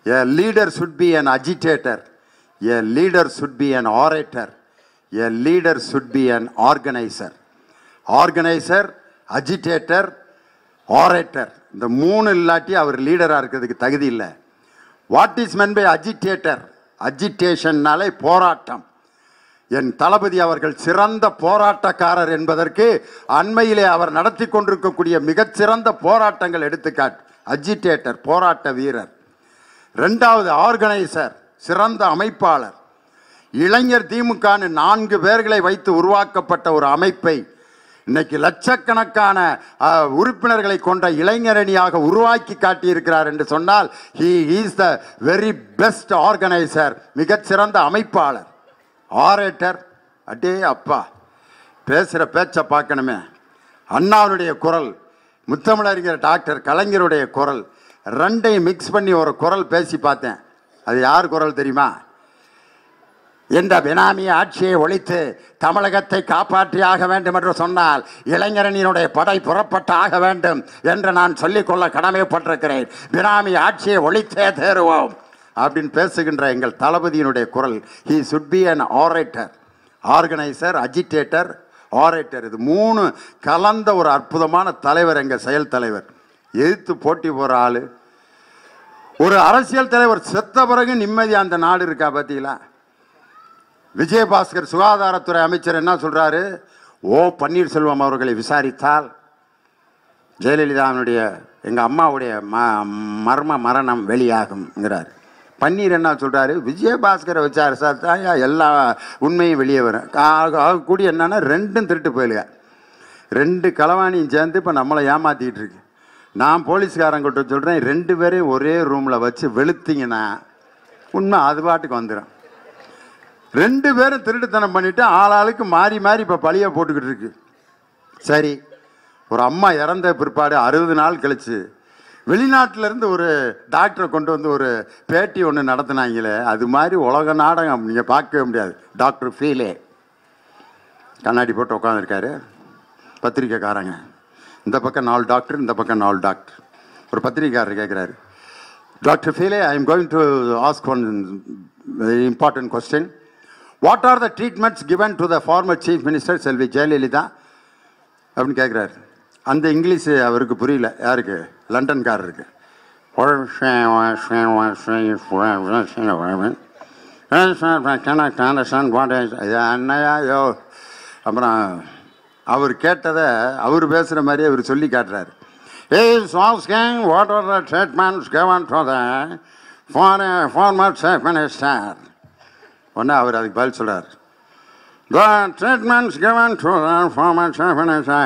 A leader should be an agitator. A leader should be an orator. A leader should be an organizer. Organizer, agitator, orator. இந்த மூணு இல்லாட்டி அவர் லீடராக இருக்கிறதுக்கு தகுதி இல்லை what is mean by agitator அஜிடேஷன்னாலே போராட்டம் என் தளபதி அவர்கள் சிறந்த போராட்டக்காரர் என்பதற்கு அண்மையிலே அவர் நடத்தி கொண்டிருக்கக்கூடிய மிகச்சிறந்த போராட்டங்கள் எடுத்துக்காட்டு அஜிடேட்டர் போராட்ட வீரர் ரெண்டாவது ஆர்கனைசர் சிறந்த அமைப்பாளர் இளைஞர் திமுகன்னு நான்கு பேர்களை வைத்து உருவாக்கப்பட்ட ஒரு அமைப்பை இன்னைக்கு லட்சக்கணக்கான அஹ், உறுப்பினர்களை கொண்ட இளைஞரணியாக உருவாக்கி காட்டியிருக்கிறார் என்று சொன்னால் he is the very best organiser மிகச்சிறந்த அமைப்பாளர் ஆரேட்டர் அடே அப்பா பேசுகிற பேச்சை பார்க்கணுமே அண்ணாவுடைய குரல் முத்தமிழறிஞர் டாக்டர் கலைஞருடைய குரல் ரெண்டையும் மிக்ஸ் பண்ணி ஒரு குரல் பேசி பார்த்தேன் அது யார் குரல் தெரியுமா இந்த பினாமி ஆட்சியை ஒழித்து தமிழகத்தை காப்பாற்றியாக வேண்டும் என்று சொன்னால் இளைஞரணியினுடைய படை புறப்பட்டு ஆக வேண்டும் என்று நான் சொல்லிக்கொள்ள கடமைப்பட்டிருக்கிறேன் பினாமி ஆட்சியை ஒழித்தே தேறுவோம் அப்படின்னு பேசுகின்ற எங்கள் தளபதியினுடைய குரல் he should be an orator organiser agitator orator இது மூணு கலந்த ஒரு அற்புதமான தலைவர் எங்கள் செயல் தலைவர் எதிர்த்து போட்டி போகிற ஆள் ஒரு அரசியல் தலைவர் செத்த பிறகு நிம்மதி அந்த நாடு இருக்கா பார்த்தீங்களா விஜயபாஸ்கர் சுகாதாரத்துறை அமைச்சர் என்ன சொல்றாரு ஓ பன்னீர்செல்வம் அவர்களை விசாரித்தால் ஜெயலலிதாவினுடைய எங்கள் அம்மாவுடைய ம மர்ம மரணம் வெளியாகும்ங்கிறார் பன்னீர் என்ன சொல்கிறாரு விஜயபாஸ்கரை விசாரிச்சா எல்லா உண்மையும் வெளியே வரும் ஆக- ஆகக்கூடிய என்னன்னா ரெண்டும் திருட்டு போயிலுங்க ரெண்டு களவாணியும் சேர்ந்து இப்போ நம்மளை ஏமாத்திக்கிட்டு இருக்கு நான் போலீஸ்காரங்கிட்ட சொல்கிறேன் ரெண்டு பேரையும் ஒரே ரூமில் வச்சு வெளுத்தீங்கன்னா உண்மை அது பாட்டுக்கு வந்துடும் ரெண்டு பேரும் திருட்டுத்தனம் பண்ணிட்டு ஆளாளுக்கு மாறி மாறி இப்போ பழிய போட்டுக்கிட்டு இருக்கு சரி ஒரு அம்மா இறந்த பிற்பாடு அறுபது நாள் கழிச்சு வெளிநாட்டுல இருந்து ஒரு டாக்டரை கொண்டு வந்து ஒரு பேட்டி ஒன்று நடத்துனாங்களே அது மாதிரி உலக நாடகம் நீங்கள் பார்க்கவே முடியாது டாக்டர் ஃபீலே கண்ணாடி போட்டு உட்காந்துருக்காரு பத்திரிக்கைக்காரங்க இந்த பக்கம் நாலு டாக்டர் இந்த பக்கம் நாலு டாக்டர் ஒரு பத்திரிக்கைக்காரர் கேட்குறாரு doctor Beale I am going to ask one important question what are the treatments given to the former chief minister செல்வி ஜெயலலிதா அப்படின்னு கேட்குறாரு அந்த இங்கிலீஷ் அவருக்கு புரியல யாருக்கு லண்டன்காரருக்கு அண்ணையா யோ அப்புறம் அவர் கேட்டதை அவர் பேசுகிற மாதிரியே அவர் சொல்லி காட்டுறாரு I'm asking what are the treatments given to the for former chief minister உடனே அவர் அதுக்கு பதில் சொல்கிறார் The treatments given to the former chief minister,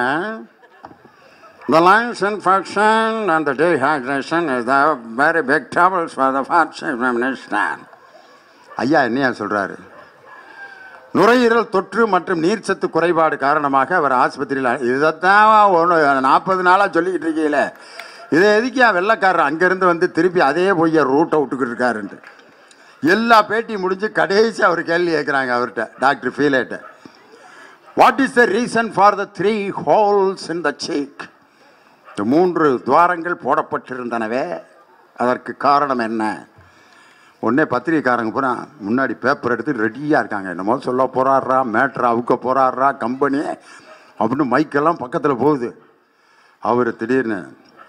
the lungs infection and the dehydration is the very big troubles for the first chief minister. ஐயா என்னையா சொல்றாரு நுரையீரல் தொற்று மற்றும் நீர்ச்சத்து குறைபாடு காரணமாக அவர் ஆஸ்பத்திரியில் இதைத்தான் ஒன்று நாற்பது நாளாக சொல்லிக்கிட்டு இருக்கீங்களே இதை எதுக்கியா வெள்ளைக்காரர் அங்கேருந்து வந்து திருப்பி அதே போய் ரூட்டை விட்டுக்கிட்டு இருக்காருன்ட்டு எல்லா பேட்டி முடிஞ்சு கடைசி அவர் கேள்வி கேட்குறாங்க அவர்கிட்ட டாக்டர் ஃபீலேட்ட what is the reason for the three holes in the cheek இந்த மூன்று துவாரங்கள் போடப்பட்டிருந்தனவே அதற்கு காரணம் என்ன உடனே பத்திரிகைக்காரங்க பூரா முன்னாடி பேப்பர் எடுத்து ரெடியாக இருக்காங்க என்னமோ சொல்ல போறாரா மேட்ரு அவுக்க போறாரா கம்பெனி அப்படின்னு மைக்கெல்லாம் பக்கத்தில் போகுது அவர் திடீர்னு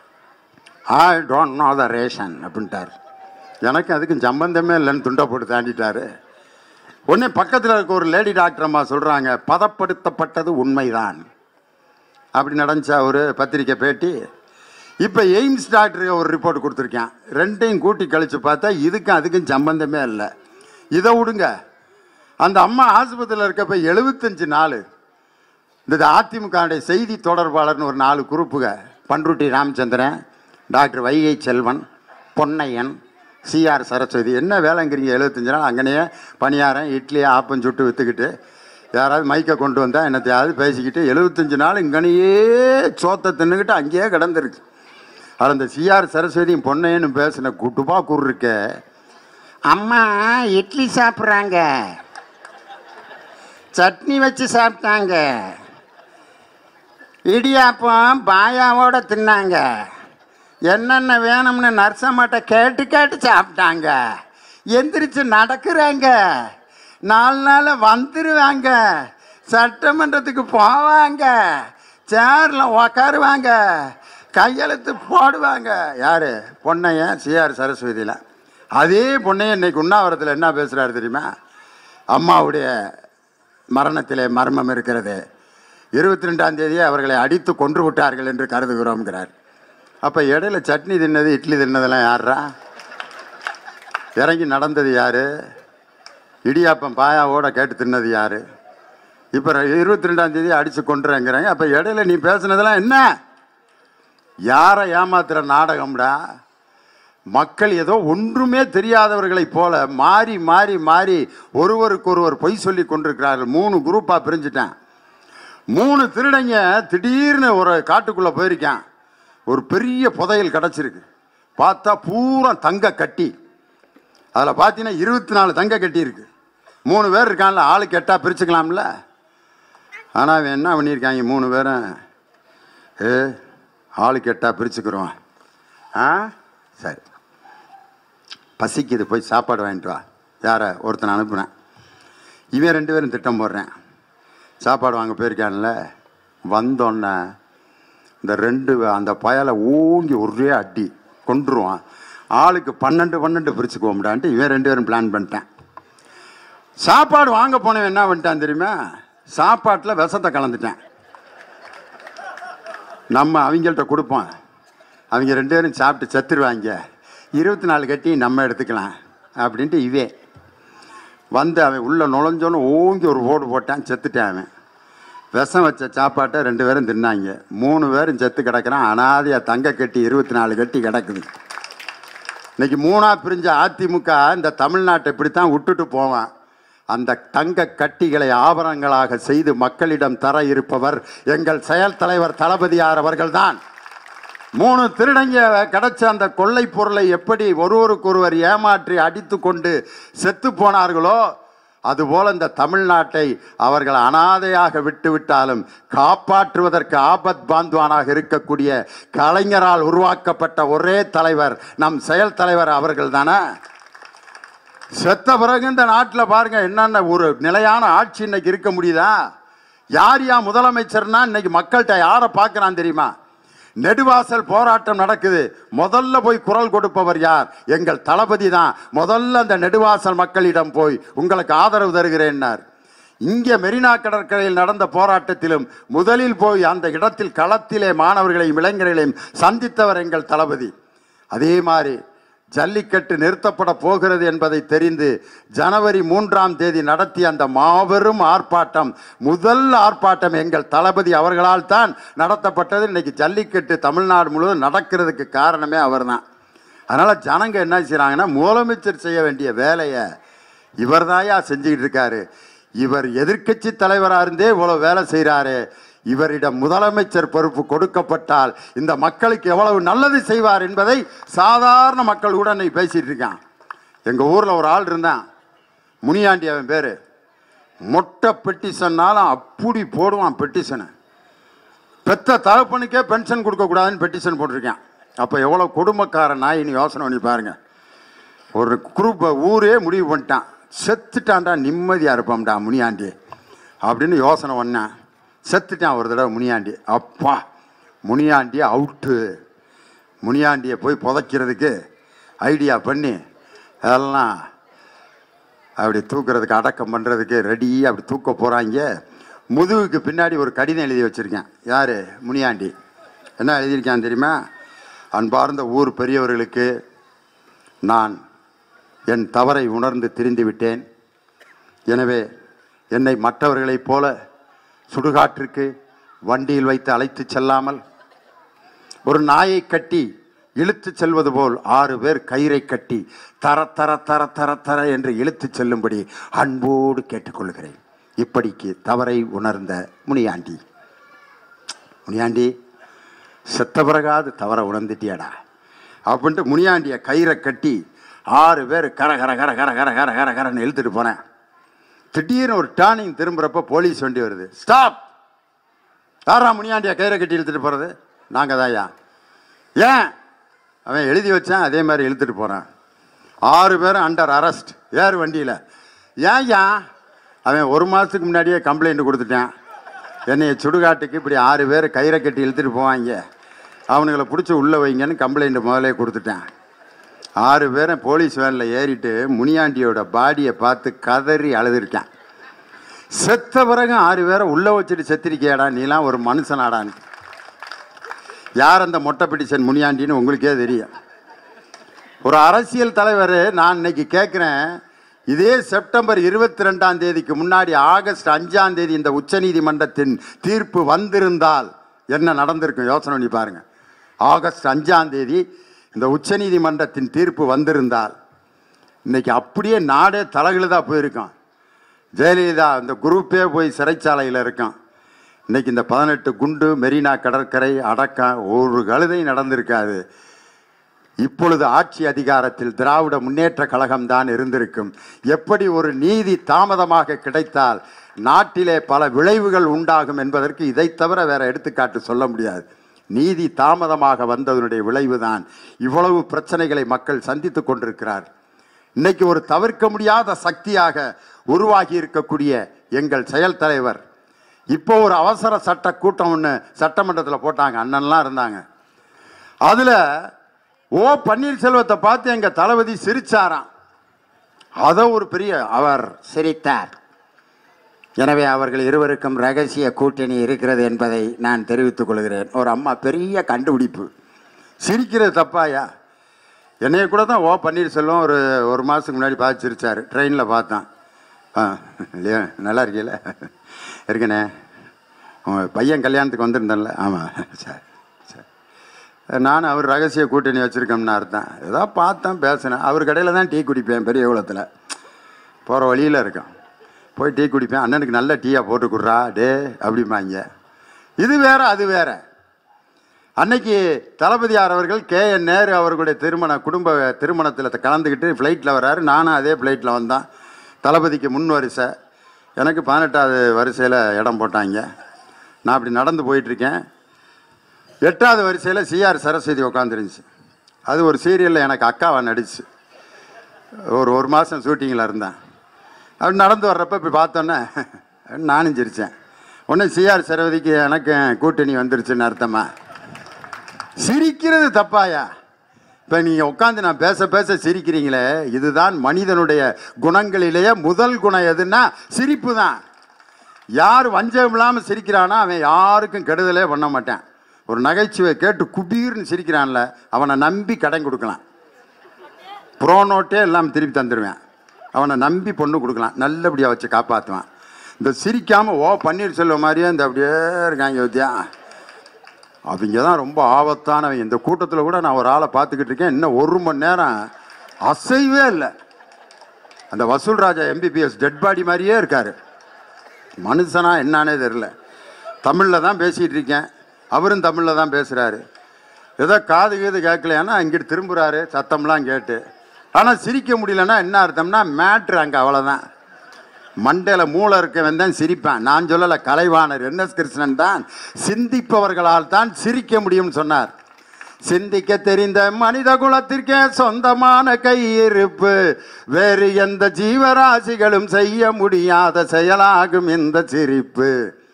I don't know the reason அப்படின்ட்டார் எனக்கு அதுக்கும் சம்பந்தமே இல்லைன்னு துண்டை போட்டு தாண்டிட்டாரு உடனே பக்கத்தில் இருக்க ஒரு லேடி டாக்டர் அம்மா சொல்கிறாங்க பதப்படுத்தப்பட்டது உண்மைதான் அப்படி நடந்துச்சா ஒரு பத்திரிக்கை பேட்டி இப்போ எய்ம்ஸ் டாக்டருக்கு ஒரு ரிப்போர்ட் கொடுத்துருக்கேன் ரெண்டையும் கூட்டி கழிச்சு பார்த்தா இதுக்கும் அதுக்கும் சம்பந்தமே இல்லை இதை விடுங்க அந்த அம்மா ஆஸ்பத்திரியில் இருக்கப்ப எழுபத்தஞ்சு நாள் இந்த அதிமுகவுடைய செய்தி தொடர்பாளர்னு ஒரு நாலு குரூப்புக பன்ருட்டி ராமச்சந்திரன் டாக்டர் வைகை செல்வன் பொன்னையன் சிஆர் சரஸ்வதி என்ன வேலைங்கிறீங்க எழுபத்தஞ்சு நாள் அங்கனையே பணியாரம் இட்லி ஆப்பம் சுட்டு விற்றுக்கிட்டு யாராவது மைக்கை கொண்டு வந்தால் என்னத்தையாவது பேசிக்கிட்டு எழுபத்தஞ்சு நாள் இங்கனையே சோத்தை தின்னுக்கிட்டு அங்கேயே கிடந்திருக்கு அதில் இந்த சிஆர் சரஸ்வதியும் பொன்னையன்னு பேசின குட்டுப்பா கூறு இருக்கே அம்மா இட்லி சாப்பிட்றாங்க சட்னி வச்சு சாப்பிட்டாங்க இடியாப்பம் பாயாவோட தின்னாங்க என்னென்ன வேணும்னு நர்சம்மாட்ட கேட்டு கேட்டு சாப்பிட்டாங்க எந்திரிச்சு நடக்கிறாங்க நாலு நாள் வந்துருவாங்க சட்டமன்றத்துக்கு போவாங்க சேரில் உக்காருவாங்க கையெழுத்து போடுவாங்க யார் பொன்னையன் சிஆர் சரஸ்வதியில் அதே பொன்னையன் இன்னைக்கு உண்ணாவிரத்தில் என்ன பேசுகிறாரு தெரியுமா அம்மாவுடைய மரணத்திலே மர்மம் இருக்கிறது இருபத்தி ரெண்டாம் தேதியே அவர்களை அடித்து கொன்று விட்டார்கள் என்று கருதுகிறோம்ங்கிறார் அப்போ இடையில சட்னி தின்னது இட்லி தின்னதெல்லாம் யாரா இறங்கி நடந்தது யாரு இடியாப்பம் பாயாவோட கேட்டு தின்னது யாரு இப்போ இருபத்தி ரெண்டாம் தேதி அடித்து கொண்டுறேங்கிறாங்க அப்போ இடையில நீ பேசுனதெல்லாம் என்ன யாரை ஏமாத்துற நாடகம்டா மக்கள் ஏதோ ஒன்றுமே தெரியாதவர்களைப் போல மாறி மாறி மாறி ஒருவருக்கொருவர் பொய் சொல்லி கொண்டிருக்கிறார்கள் மூணு குரூப்பாக பிரிஞ்சுட்டேன் மூணு திருடங்க திடீர்னு ஒரு காட்டுக்குள்ளே போயிருக்கான் ஒரு பெரிய புதையல் கிடச்சிருக்கு பார்த்தா பூரா தங்க கட்டி அதில் பார்த்தீங்கன்னா இருபத்தி நாலு தங்க கட்டி இருக்கு மூணு பேர் இருக்கான்ல ஆளுக்கு எட்டா பிரிச்சுக்கலாம்ல ஆனால் அவன் என்ன பண்ணியிருக்காங்க மூணு பேரும் ஏ ஆளுக்கு எட்டா பிரிச்சுக்கிறோம் ஆ சரி பசிக்குது போய் சாப்பாடு வாங்கிட்டு வா யாரை ஒருத்தனை அனுப்புனேன் இவன் ரெண்டு பேரும் திட்டம் போடுறேன் சாப்பாடு வாங்க போயிருக்கான்ல வந்தோன்னே இந்த ரெண்டு அந்த பயலை ஓங்கி ஒரே அடி கொண்டுருவான் ஆளுக்கு பன்னெண்டு பன்னெண்டு பிரிச்சுக்குவோம்டான்ட்டு இவன் ரெண்டு பேரும் பிளான் பண்ணிட்டேன் சாப்பாடு வாங்க போனவன் என்ன பண்ணிட்டான் தெரியுமா சாப்பாட்டில் விஷத்தை கலந்துட்டேன் நம்ம அவங்கள்ட்ட கொடுப்போம் அவங்க ரெண்டு பேரும் சாப்பிட்டு செத்துருவாங்க இருபத்தி நாலு கட்டி நம்ம எடுத்துக்கலாம் அப்படின்ட்டு இவே வந்து அவன் உள்ளே நுழைஞ்சோன்னு ஓங்கி ஒரு ஓடு போட்டான் செத்துட்டான் அவன் விஷம் வச்ச சாப்பாட்டை ரெண்டு பேரும் தின்னாங்க மூணு பேரும் செத்து கிடக்குறான் அனாதையாக தங்க கட்டி இருபத்தி நாலு கட்டி கிடக்குது இன்னைக்கு மூணா பிரிஞ்ச அதிமுக இந்த தமிழ்நாட்டை இப்படித்தான் விட்டுட்டு போவான் அந்த தங்க கட்டிகளை ஆபரணங்களாக செய்து மக்களிடம் தர இருப்பவர் எங்கள் செயல் தலைவர் தளபதியார் அவர்கள்தான் மூணு திருடங்க கிடைச்ச அந்த கொள்ளை பொருளை எப்படி ஒருவருக்கொருவர் ஏமாற்றி அடித்து கொண்டு செத்து போனார்களோ அதுபோல இந்த தமிழ்நாட்டை அவர்கள் அனாதையாக விட்டுவிட்டாலும் காப்பாற்றுவதற்கு ஆபத் பாந்த்வானாக இருக்கக்கூடிய கலைஞரால் உருவாக்கப்பட்ட ஒரே தலைவர் நம் செயல் தலைவர் அவர்கள் தானே செத்த பிறகு இந்த நாட்டில் பாருங்க என்னென்ன ஒரு நிலையான ஆட்சி இன்னைக்கு இருக்க முடியுதா யார் யா முதலமைச்சர்னா இன்னைக்கு மக்கள்கிட்ட யாரை பார்க்கறான் தெரியுமா நெடுவாசல் போராட்டம் நடக்குது முதல்ல போய் குரல் கொடுப்பவர் யார் எங்கள் தளபதி தான் முதல்ல அந்த நெடுவாசல் மக்களிடம் போய் உங்களுக்கு ஆதரவு தருகிறேன்னார் இங்கே மெரினா கடற்கரையில் நடந்த போராட்டத்திலும் முதலில் போய் அந்த இடத்தில் களத்திலே மாணவர்களையும் இளைஞர்களையும் சந்தித்தவர் எங்கள் தளபதி அதே மாதிரி ஜல்லிக்கட்டு நிறுத்தப்பட போகிறது என்பதை தெரிந்து ஜனவரி மூன்றாம் தேதி நடத்திய அந்த மாபெரும் ஆர்ப்பாட்டம் முதல் ஆர்ப்பாட்டம் எங்கள் தளபதி அவர்களால் தான் நடத்தப்பட்டது இன்னைக்கு ஜல்லிக்கட்டு தமிழ்நாடு முழுவதும் நடக்கிறதுக்கு காரணமே அவர்தான் அதனால ஜனங்க என்ன செய்றாங்கன்னா முதலமைச்சர் செய்ய வேண்டிய வேலையை இவர்தாயா செஞ்சுக்கிட்டு இருக்காரு இவர் எதிர்க்கட்சி தலைவராக இருந்தே இவ்வளவு வேலை செய்கிறாரு இவரிடம் முதலமைச்சர் பொறுப்பு கொடுக்கப்பட்டால் இந்த மக்களுக்கு எவ்வளவு நல்லது செய்வார் என்பதை சாதாரண மக்கள் கூட இன்னைக்கு பேசிட்டு இருக்கான் எங்க ஊர்ல ஒரு ஆள் இருந்தான் முனியாண்டி அவன் பேரு மொட்டை பெட்டிஷன்னாலும் அப்படி போடுவான் பெட்டிஷனை பெத்த தகப்பனுக்கே பென்ஷன் கொடுக்கக்கூடாதுன்னு பெட்டிஷன் போட்டிருக்கேன் அப்போ எவ்வளோ குடும்பக்கார நாயின்னு யோசனை பண்ணி பாருங்க ஒரு குரூப்பை ஊரே முடிவு பண்ணிட்டான் செத்துட்டான்டா நிம்மதியாக இருப்போம்டா முனியாண்டி அப்படின்னு யோசனை பண்ணேன் செத்துட்டான் ஒரு தடவை முனியாண்டி அப்பா முனியாண்டி அவுட்டு முனியாண்டியை போய் புதைக்கிறதுக்கு ஐடியா பண்ணி அதெல்லாம் அப்படி தூக்குறதுக்கு அடக்கம் பண்ணுறதுக்கு ரெடி அப்படி தூக்க போகிறாங்க முதுகுக்கு பின்னாடி ஒரு கடிதம் எழுதி வச்சுருக்கேன் யார் முனியாண்டி என்ன எழுதியிருக்கான் தெரியுமா அன்பார்ந்த ஊர் பெரியவர்களுக்கு நான் என் தவறை உணர்ந்து திரிந்து விட்டேன் எனவே என்னை மற்றவர்களைப் போல சுடுகாட்டிற்கு வண்டியில் வைத்து அழைத்துச் செல்லாமல் ஒரு நாயை கட்டி இழுத்துச் செல்வது போல் ஆறு பேர் கயிறை கட்டி தர தர தர தர தர என்று இழுத்துச் செல்லும்படி அன்போடு கேட்டுக்கொள்கிறேன் இப்படிக்கு தவறை உணர்ந்த முனியாண்டி முனியாண்டி செத்த பிறகாது தவற உணர்ந்துட்டியாடா அப்படின்ட்டு முனியாண்டிய கயிறை கட்டி ஆறு பேர் கர கர கர கர கர கர கர கரன்னு இழுத்துட்டு போனேன் திடீர்னு ஒரு டேர்னிங் திரும்புறப்ப போலீஸ் வண்டி வருது ஸ்டாப் யாரா முனியாண்டிய கயிறை கட்டி இழுத்துட்டு போகிறது நாங்கள் தான்யா ஏன் அவன் எழுதி வச்சான் அதே மாதிரி இழுத்துட்டு போகிறான் ஆறு பேரும் அண்டர் அரெஸ்ட் ஏறு வண்டியில் ஏன் ஏன் அவன் ஒரு மாதத்துக்கு முன்னாடியே கம்ப்ளைண்ட் கொடுத்துட்டான் என்னைய சுடுகாட்டுக்கு இப்படி ஆறு பேர் கயிறை கட்டி இழுத்துட்டு போவாங்க அவனுங்களை பிடிச்சி உள்ளே வைங்கன்னு கம்ப்ளைண்ட் முதலே கொடுத்துட்டேன் ஆறு பேரும் போலீஸ் வேனில் ஏறிட்டு முனியாண்டியோட பாடியை பார்த்து கதறி அழுதுருக்கான் செத்த பிறகு ஆறு பேரை உள்ளே வச்சுட்டு செத்திருக்கியாடா நீலாம் ஒரு மனுஷனாடான்னு யார் அந்த மொட்டை பிடிச்சன் முனியாண்டின்னு உங்களுக்கே தெரியும் ஒரு அரசியல் தலைவர் நான் இன்னைக்கு கேட்குறேன் இதே செப்டம்பர் இருபத்தி ரெண்டாம் தேதிக்கு முன்னாடி ஆகஸ்ட் அஞ்சாம் தேதி இந்த உச்சநீதிமன்றத்தின் தீர்ப்பு வந்திருந்தால் என்ன நடந்திருக்கும் யோசனை பண்ணி பாருங்க ஆகஸ்ட் அஞ்சாம் தேதி இந்த உச்சநீதிமன்றத்தின் தீர்ப்பு வந்திருந்தால் இன்னைக்கு அப்படியே நாடே தலைகிழுதாக போயிருக்கான் ஜெயலலிதா இந்த குரூப்பே போய் சிறைச்சாலையில் இருக்கான் இன்னைக்கு இந்த பதினெட்டு குண்டு மெரினா கடற்கரை அடக்கம் ஒரு கழுதை நடந்திருக்காது இப்பொழுது ஆட்சி அதிகாரத்தில் திராவிட முன்னேற்ற கழகம் தான் இருந்திருக்கும் எப்படி ஒரு நீதி தாமதமாக கிடைத்தால் நாட்டிலே பல விளைவுகள் உண்டாகும் என்பதற்கு இதை தவிர வேற எடுத்துக்காட்டு சொல்ல முடியாது நீதி தாமதமாக வந்ததனுடைய விளைவுதான் இவ்வளவு பிரச்சனைகளை மக்கள் சந்தித்துக் கொண்டிருக்கிறார் இன்னைக்கு ஒரு தவிர்க்க முடியாத சக்தியாக உருவாகி இருக்கக்கூடிய எங்கள் செயல் தலைவர் இப்போ ஒரு அவசர சட்ட கூட்டம் ஒன்று சட்டமன்றத்தில் போட்டாங்க அண்ணன்லாம் இருந்தாங்க அதில் ஓ பன்னீர்செல்வத்தை பார்த்து எங்கள் தளபதி சிரிச்சாராம் அதை ஒரு பெரிய அவர் சிரித்தார் எனவே அவர்கள் இருவருக்கும் ரகசிய கூட்டணி இருக்கிறது என்பதை நான் தெரிவித்துக் கொள்கிறேன் ஒரு அம்மா பெரிய கண்டுபிடிப்பு சிரிக்கிறது தப்பாயா என்னைய கூட தான் ஓ பன்னீர்செல்வம் ஒரு ஒரு மாதத்துக்கு முன்னாடி பார்த்து சிரிச்சார் ட்ரெயினில் பார்த்தேன் ஆ இல்லையா நல்லா இருக்கீல இருக்கண்ணே உங்கள் பையன் கல்யாணத்துக்கு வந்திருந்தேன்ல ஆமாம் சரி சரி நான் அவர் ரகசிய கூட்டணி வச்சுருக்கோம்னு அர்த்தம் ஏதோ பார்த்தேன் பேசினேன் அவர் கடையில் தான் டீ குடிப்பேன் பெரிய குளத்தில் போகிற வழியில் இருக்கேன் போய் டீ குடிப்பேன் அண்ணனுக்கு நல்ல டீயாக போட்டு கொடுறா டே அப்படிம்பாங்க இது வேற அது வேற அன்னைக்கு தளபதியார் அவர்கள் கே என் நேரு அவர்களுடைய திருமண குடும்ப திருமணத்தில் கலந்துக்கிட்டு ஃப்ளைட்டில் வர்றாரு நானும் அதே ஃப்ளைட்டில் வந்தேன் தளபதிக்கு முன் வரிசை எனக்கு பதினெட்டாவது வரிசையில் இடம் போட்டாங்க நான் அப்படி நடந்து போயிட்டுருக்கேன் எட்டாவது வரிசையில் சிஆர் சரஸ்வதி உட்காந்துருந்துச்சு அது ஒரு சீரியலில் எனக்கு அக்காவை நடிச்சு ஒரு ஒரு மாதம் ஷூட்டிங்கில் இருந்தேன் அப்படி நடந்து வர்றப்ப இப்படி பார்த்தோன்னே நானும் சிரித்தேன் உடனே சிஆர் சரஸ்வதிக்கு எனக்கு கூட்டணி வந்துருச்சுன்னு அர்த்தமா சிரிக்கிறது தப்பாயா இப்போ நீங்கள் உட்காந்து நான் பேச பேச சிரிக்கிறீங்களே இதுதான் மனிதனுடைய குணங்களிலேயே முதல் குணம் எதுன்னா சிரிப்பு தான் யார் வஞ்சகம் இல்லாமல் சிரிக்கிறானோ அவன் யாருக்கும் கெடுதலே பண்ண மாட்டான் ஒரு நகைச்சுவை கேட்டு குபீர்னு சிரிக்கிறான்ல அவனை நம்பி கடன் கொடுக்கலாம் ப்ரோனோட்டே எல்லாம் திருப்பி தந்துடுவேன் அவனை நம்பி பொண்ணு கொடுக்கலாம் நல்லபடியாக வச்சு காப்பாற்றுவான் இந்த சிரிக்காமல் ஓ பன்னீர்செல்வம் மாதிரியே இந்த அப்படியே இருக்காங்க வித்தியா அவங்க தான் ரொம்ப ஆபத்தானவங்க இந்த கூட்டத்தில் கூட நான் ஒரு ஆளை பார்த்துக்கிட்டு இருக்கேன் இன்னும் ஒரு மணி நேரம் அசைவே இல்லை அந்த வசூல் ராஜா எம்பிபிஎஸ் டெட் பாடி மாதிரியே இருக்கார் மனுஷனா என்னானே தெரில தமிழில் தான் பேசிகிட்டு இருக்கேன் அவரும் தமிழில் தான் பேசுகிறாரு ஏதோ காது கீது கேட்கலையானா இங்கிட்டு திரும்புகிறாரு சத்தம்லாம் கேட்டு ஆனால் சிரிக்க முடியலன்னா என்ன அர்த்தம்னா மேட்ரு அங்கே அவ்வளோதான் மண்டையில் மூளை இருக்கவன் தான் சிரிப்பான் நான் சொல்லலை கலைவாணர் என் எஸ் கிருஷ்ணன் தான் சிந்திப்பவர்களால் தான் சிரிக்க முடியும்னு சொன்னார் சிந்திக்க தெரிந்த மனித குலத்திற்கே சொந்தமான கையிருப்பு வேறு எந்த ஜீவராசிகளும் செய்ய முடியாத செயலாகும் இந்த சிரிப்பு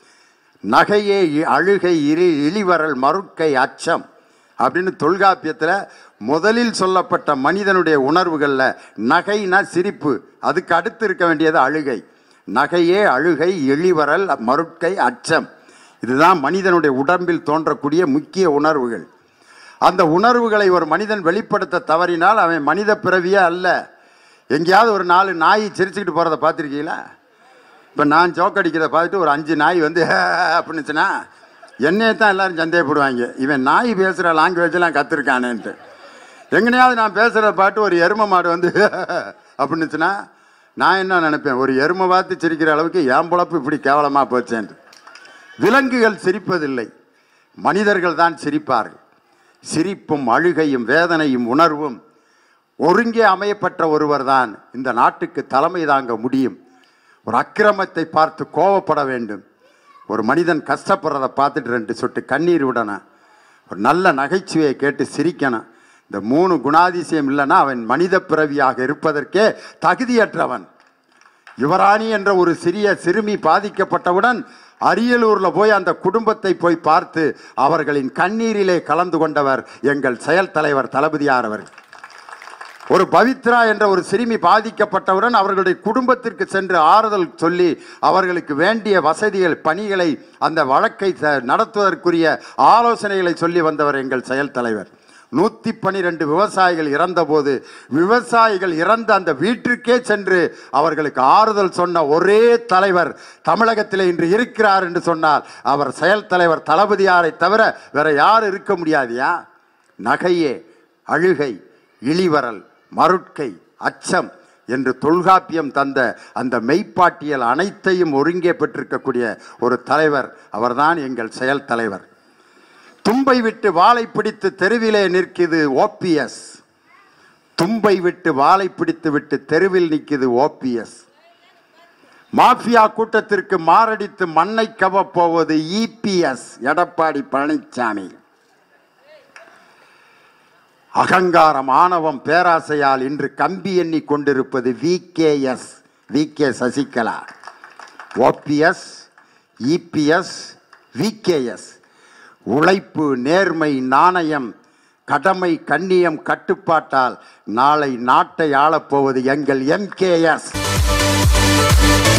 நகையே இ- அழுகை இழி இழிவரல் மறுக்கை அச்சம் அப்படின்னு தொல்காப்பியத்தில் முதலில் சொல்லப்பட்ட மனிதனுடைய உணர்வுகளில் நகைனா சிரிப்பு அதுக்கு அடுத்து இருக்க வேண்டியது அழுகை நகையே அழுகை எளிவரல் மறுக்கை அச்சம் இதுதான் மனிதனுடைய உடம்பில் தோன்றக்கூடிய முக்கிய உணர்வுகள் அந்த உணர்வுகளை ஒரு மனிதன் வெளிப்படுத்த தவறினால் அவன் மனித பிறவியே அல்ல எங்கேயாவது ஒரு நாலு நாய் சிரிச்சுக்கிட்டு போகிறத பார்த்துருக்கீங்களா இப்போ நான் ஜோக்கடிக்கிறத பார்த்துட்டு ஒரு அஞ்சு நாய் வந்து அப்படின்னுச்சுன்னா என்னையே தான் எல்லாரும் சந்தேகப்படுவாங்க இவன் நாய் பேசுகிற லாங்குவேஜெல்லாம் கற்றுருக்கானேன்ட்டு எங்கனையாவது நான் பேசுகிறத பாட்டு ஒரு எரும மாடு வந்து அப்படின்னுச்சுன்னா நான் என்ன நினைப்பேன் ஒரு எருமை பார்த்து சிரிக்கிற அளவுக்கு என் பொழப்பு இப்படி கேவலமாக போச்சேன்ட்டு விலங்குகள் சிரிப்பதில்லை மனிதர்கள் தான் சிரிப்பார்கள் சிரிப்பும் அழுகையும் வேதனையும் உணர்வும் ஒருங்கே அமையப்பட்ட ஒருவர் தான் இந்த நாட்டுக்கு தலைமை தாங்க முடியும் ஒரு அக்கிரமத்தை பார்த்து கோவப்பட வேண்டும் ஒரு மனிதன் கஷ்டப்படுறத பார்த்துட்டு ரெண்டு சொட்டு கண்ணீர் விடணும் ஒரு நல்ல நகைச்சுவையை கேட்டு சிரிக்கணும் இந்த மூணு குணாதிசயம் இல்லைன்னா அவன் மனித பிறவியாக இருப்பதற்கே தகுதியற்றவன் யுவராணி என்ற ஒரு சிறிய சிறுமி பாதிக்கப்பட்டவுடன் அரியலூர்ல போய் அந்த குடும்பத்தை போய் பார்த்து அவர்களின் கண்ணீரிலே கலந்து கொண்டவர் எங்கள் செயல் தலைவர் தளபதியார் அவர்கள் ஒரு பவித்ரா என்ற ஒரு சிறுமி பாதிக்கப்பட்டவுடன் அவர்களுடைய குடும்பத்திற்கு சென்று ஆறுதல் சொல்லி அவர்களுக்கு வேண்டிய வசதிகள் பணிகளை அந்த வழக்கை ச- நடத்துவதற்குரிய ஆலோசனைகளை சொல்லி வந்தவர் எங்கள் செயல் தலைவர் நூற்றி பனிரெண்டு விவசாயிகள் இறந்தபோது விவசாயிகள் இறந்த அந்த வீட்டிற்கே சென்று அவர்களுக்கு ஆறுதல் சொன்ன ஒரே தலைவர் தமிழகத்தில் இன்று இருக்கிறார் என்று சொன்னால் அவர் செயல் தலைவர் தளபதியாரை தவிர வேற யார் இருக்க முடியாதியா நகையே அழுகை இழிவரல் மருட்கை அச்சம் என்று தொல்காப்பியம் தந்த அந்த மெய்ப்பாட்டியல் அனைத்தையும் ஒருங்கே பெற்றிருக்கக்கூடிய ஒரு தலைவர் அவர்தான் எங்கள் செயல் தலைவர் தும்பை விட்டு வாளை பிடித்து தெருவிலே நிற்கிது ஓபிஎஸ் தும்பை விட்டு வாளை பிடித்து விட்டு தெருவில் நிற்கிது ஓபிஎஸ் மாஃபியா கூட்டத்திற்கு மாரடித்து மண்ணை கவப் போவது இபிஎஸ் எடப்பாடி பழனிசாமி அகங்காரம் ஆணவம் பேராசையால் இன்று கம்பி எண்ணி கொண்டிருப்பது VKS VK Sasikala OPS EPS VKS உழைப்பு நேர்மை நாணயம் கடமை கண்ணியம் கட்டுப்பாட்டால் நாளை நாட்டை ஆளப்போவது எங்கள் எம்கேஎஸ்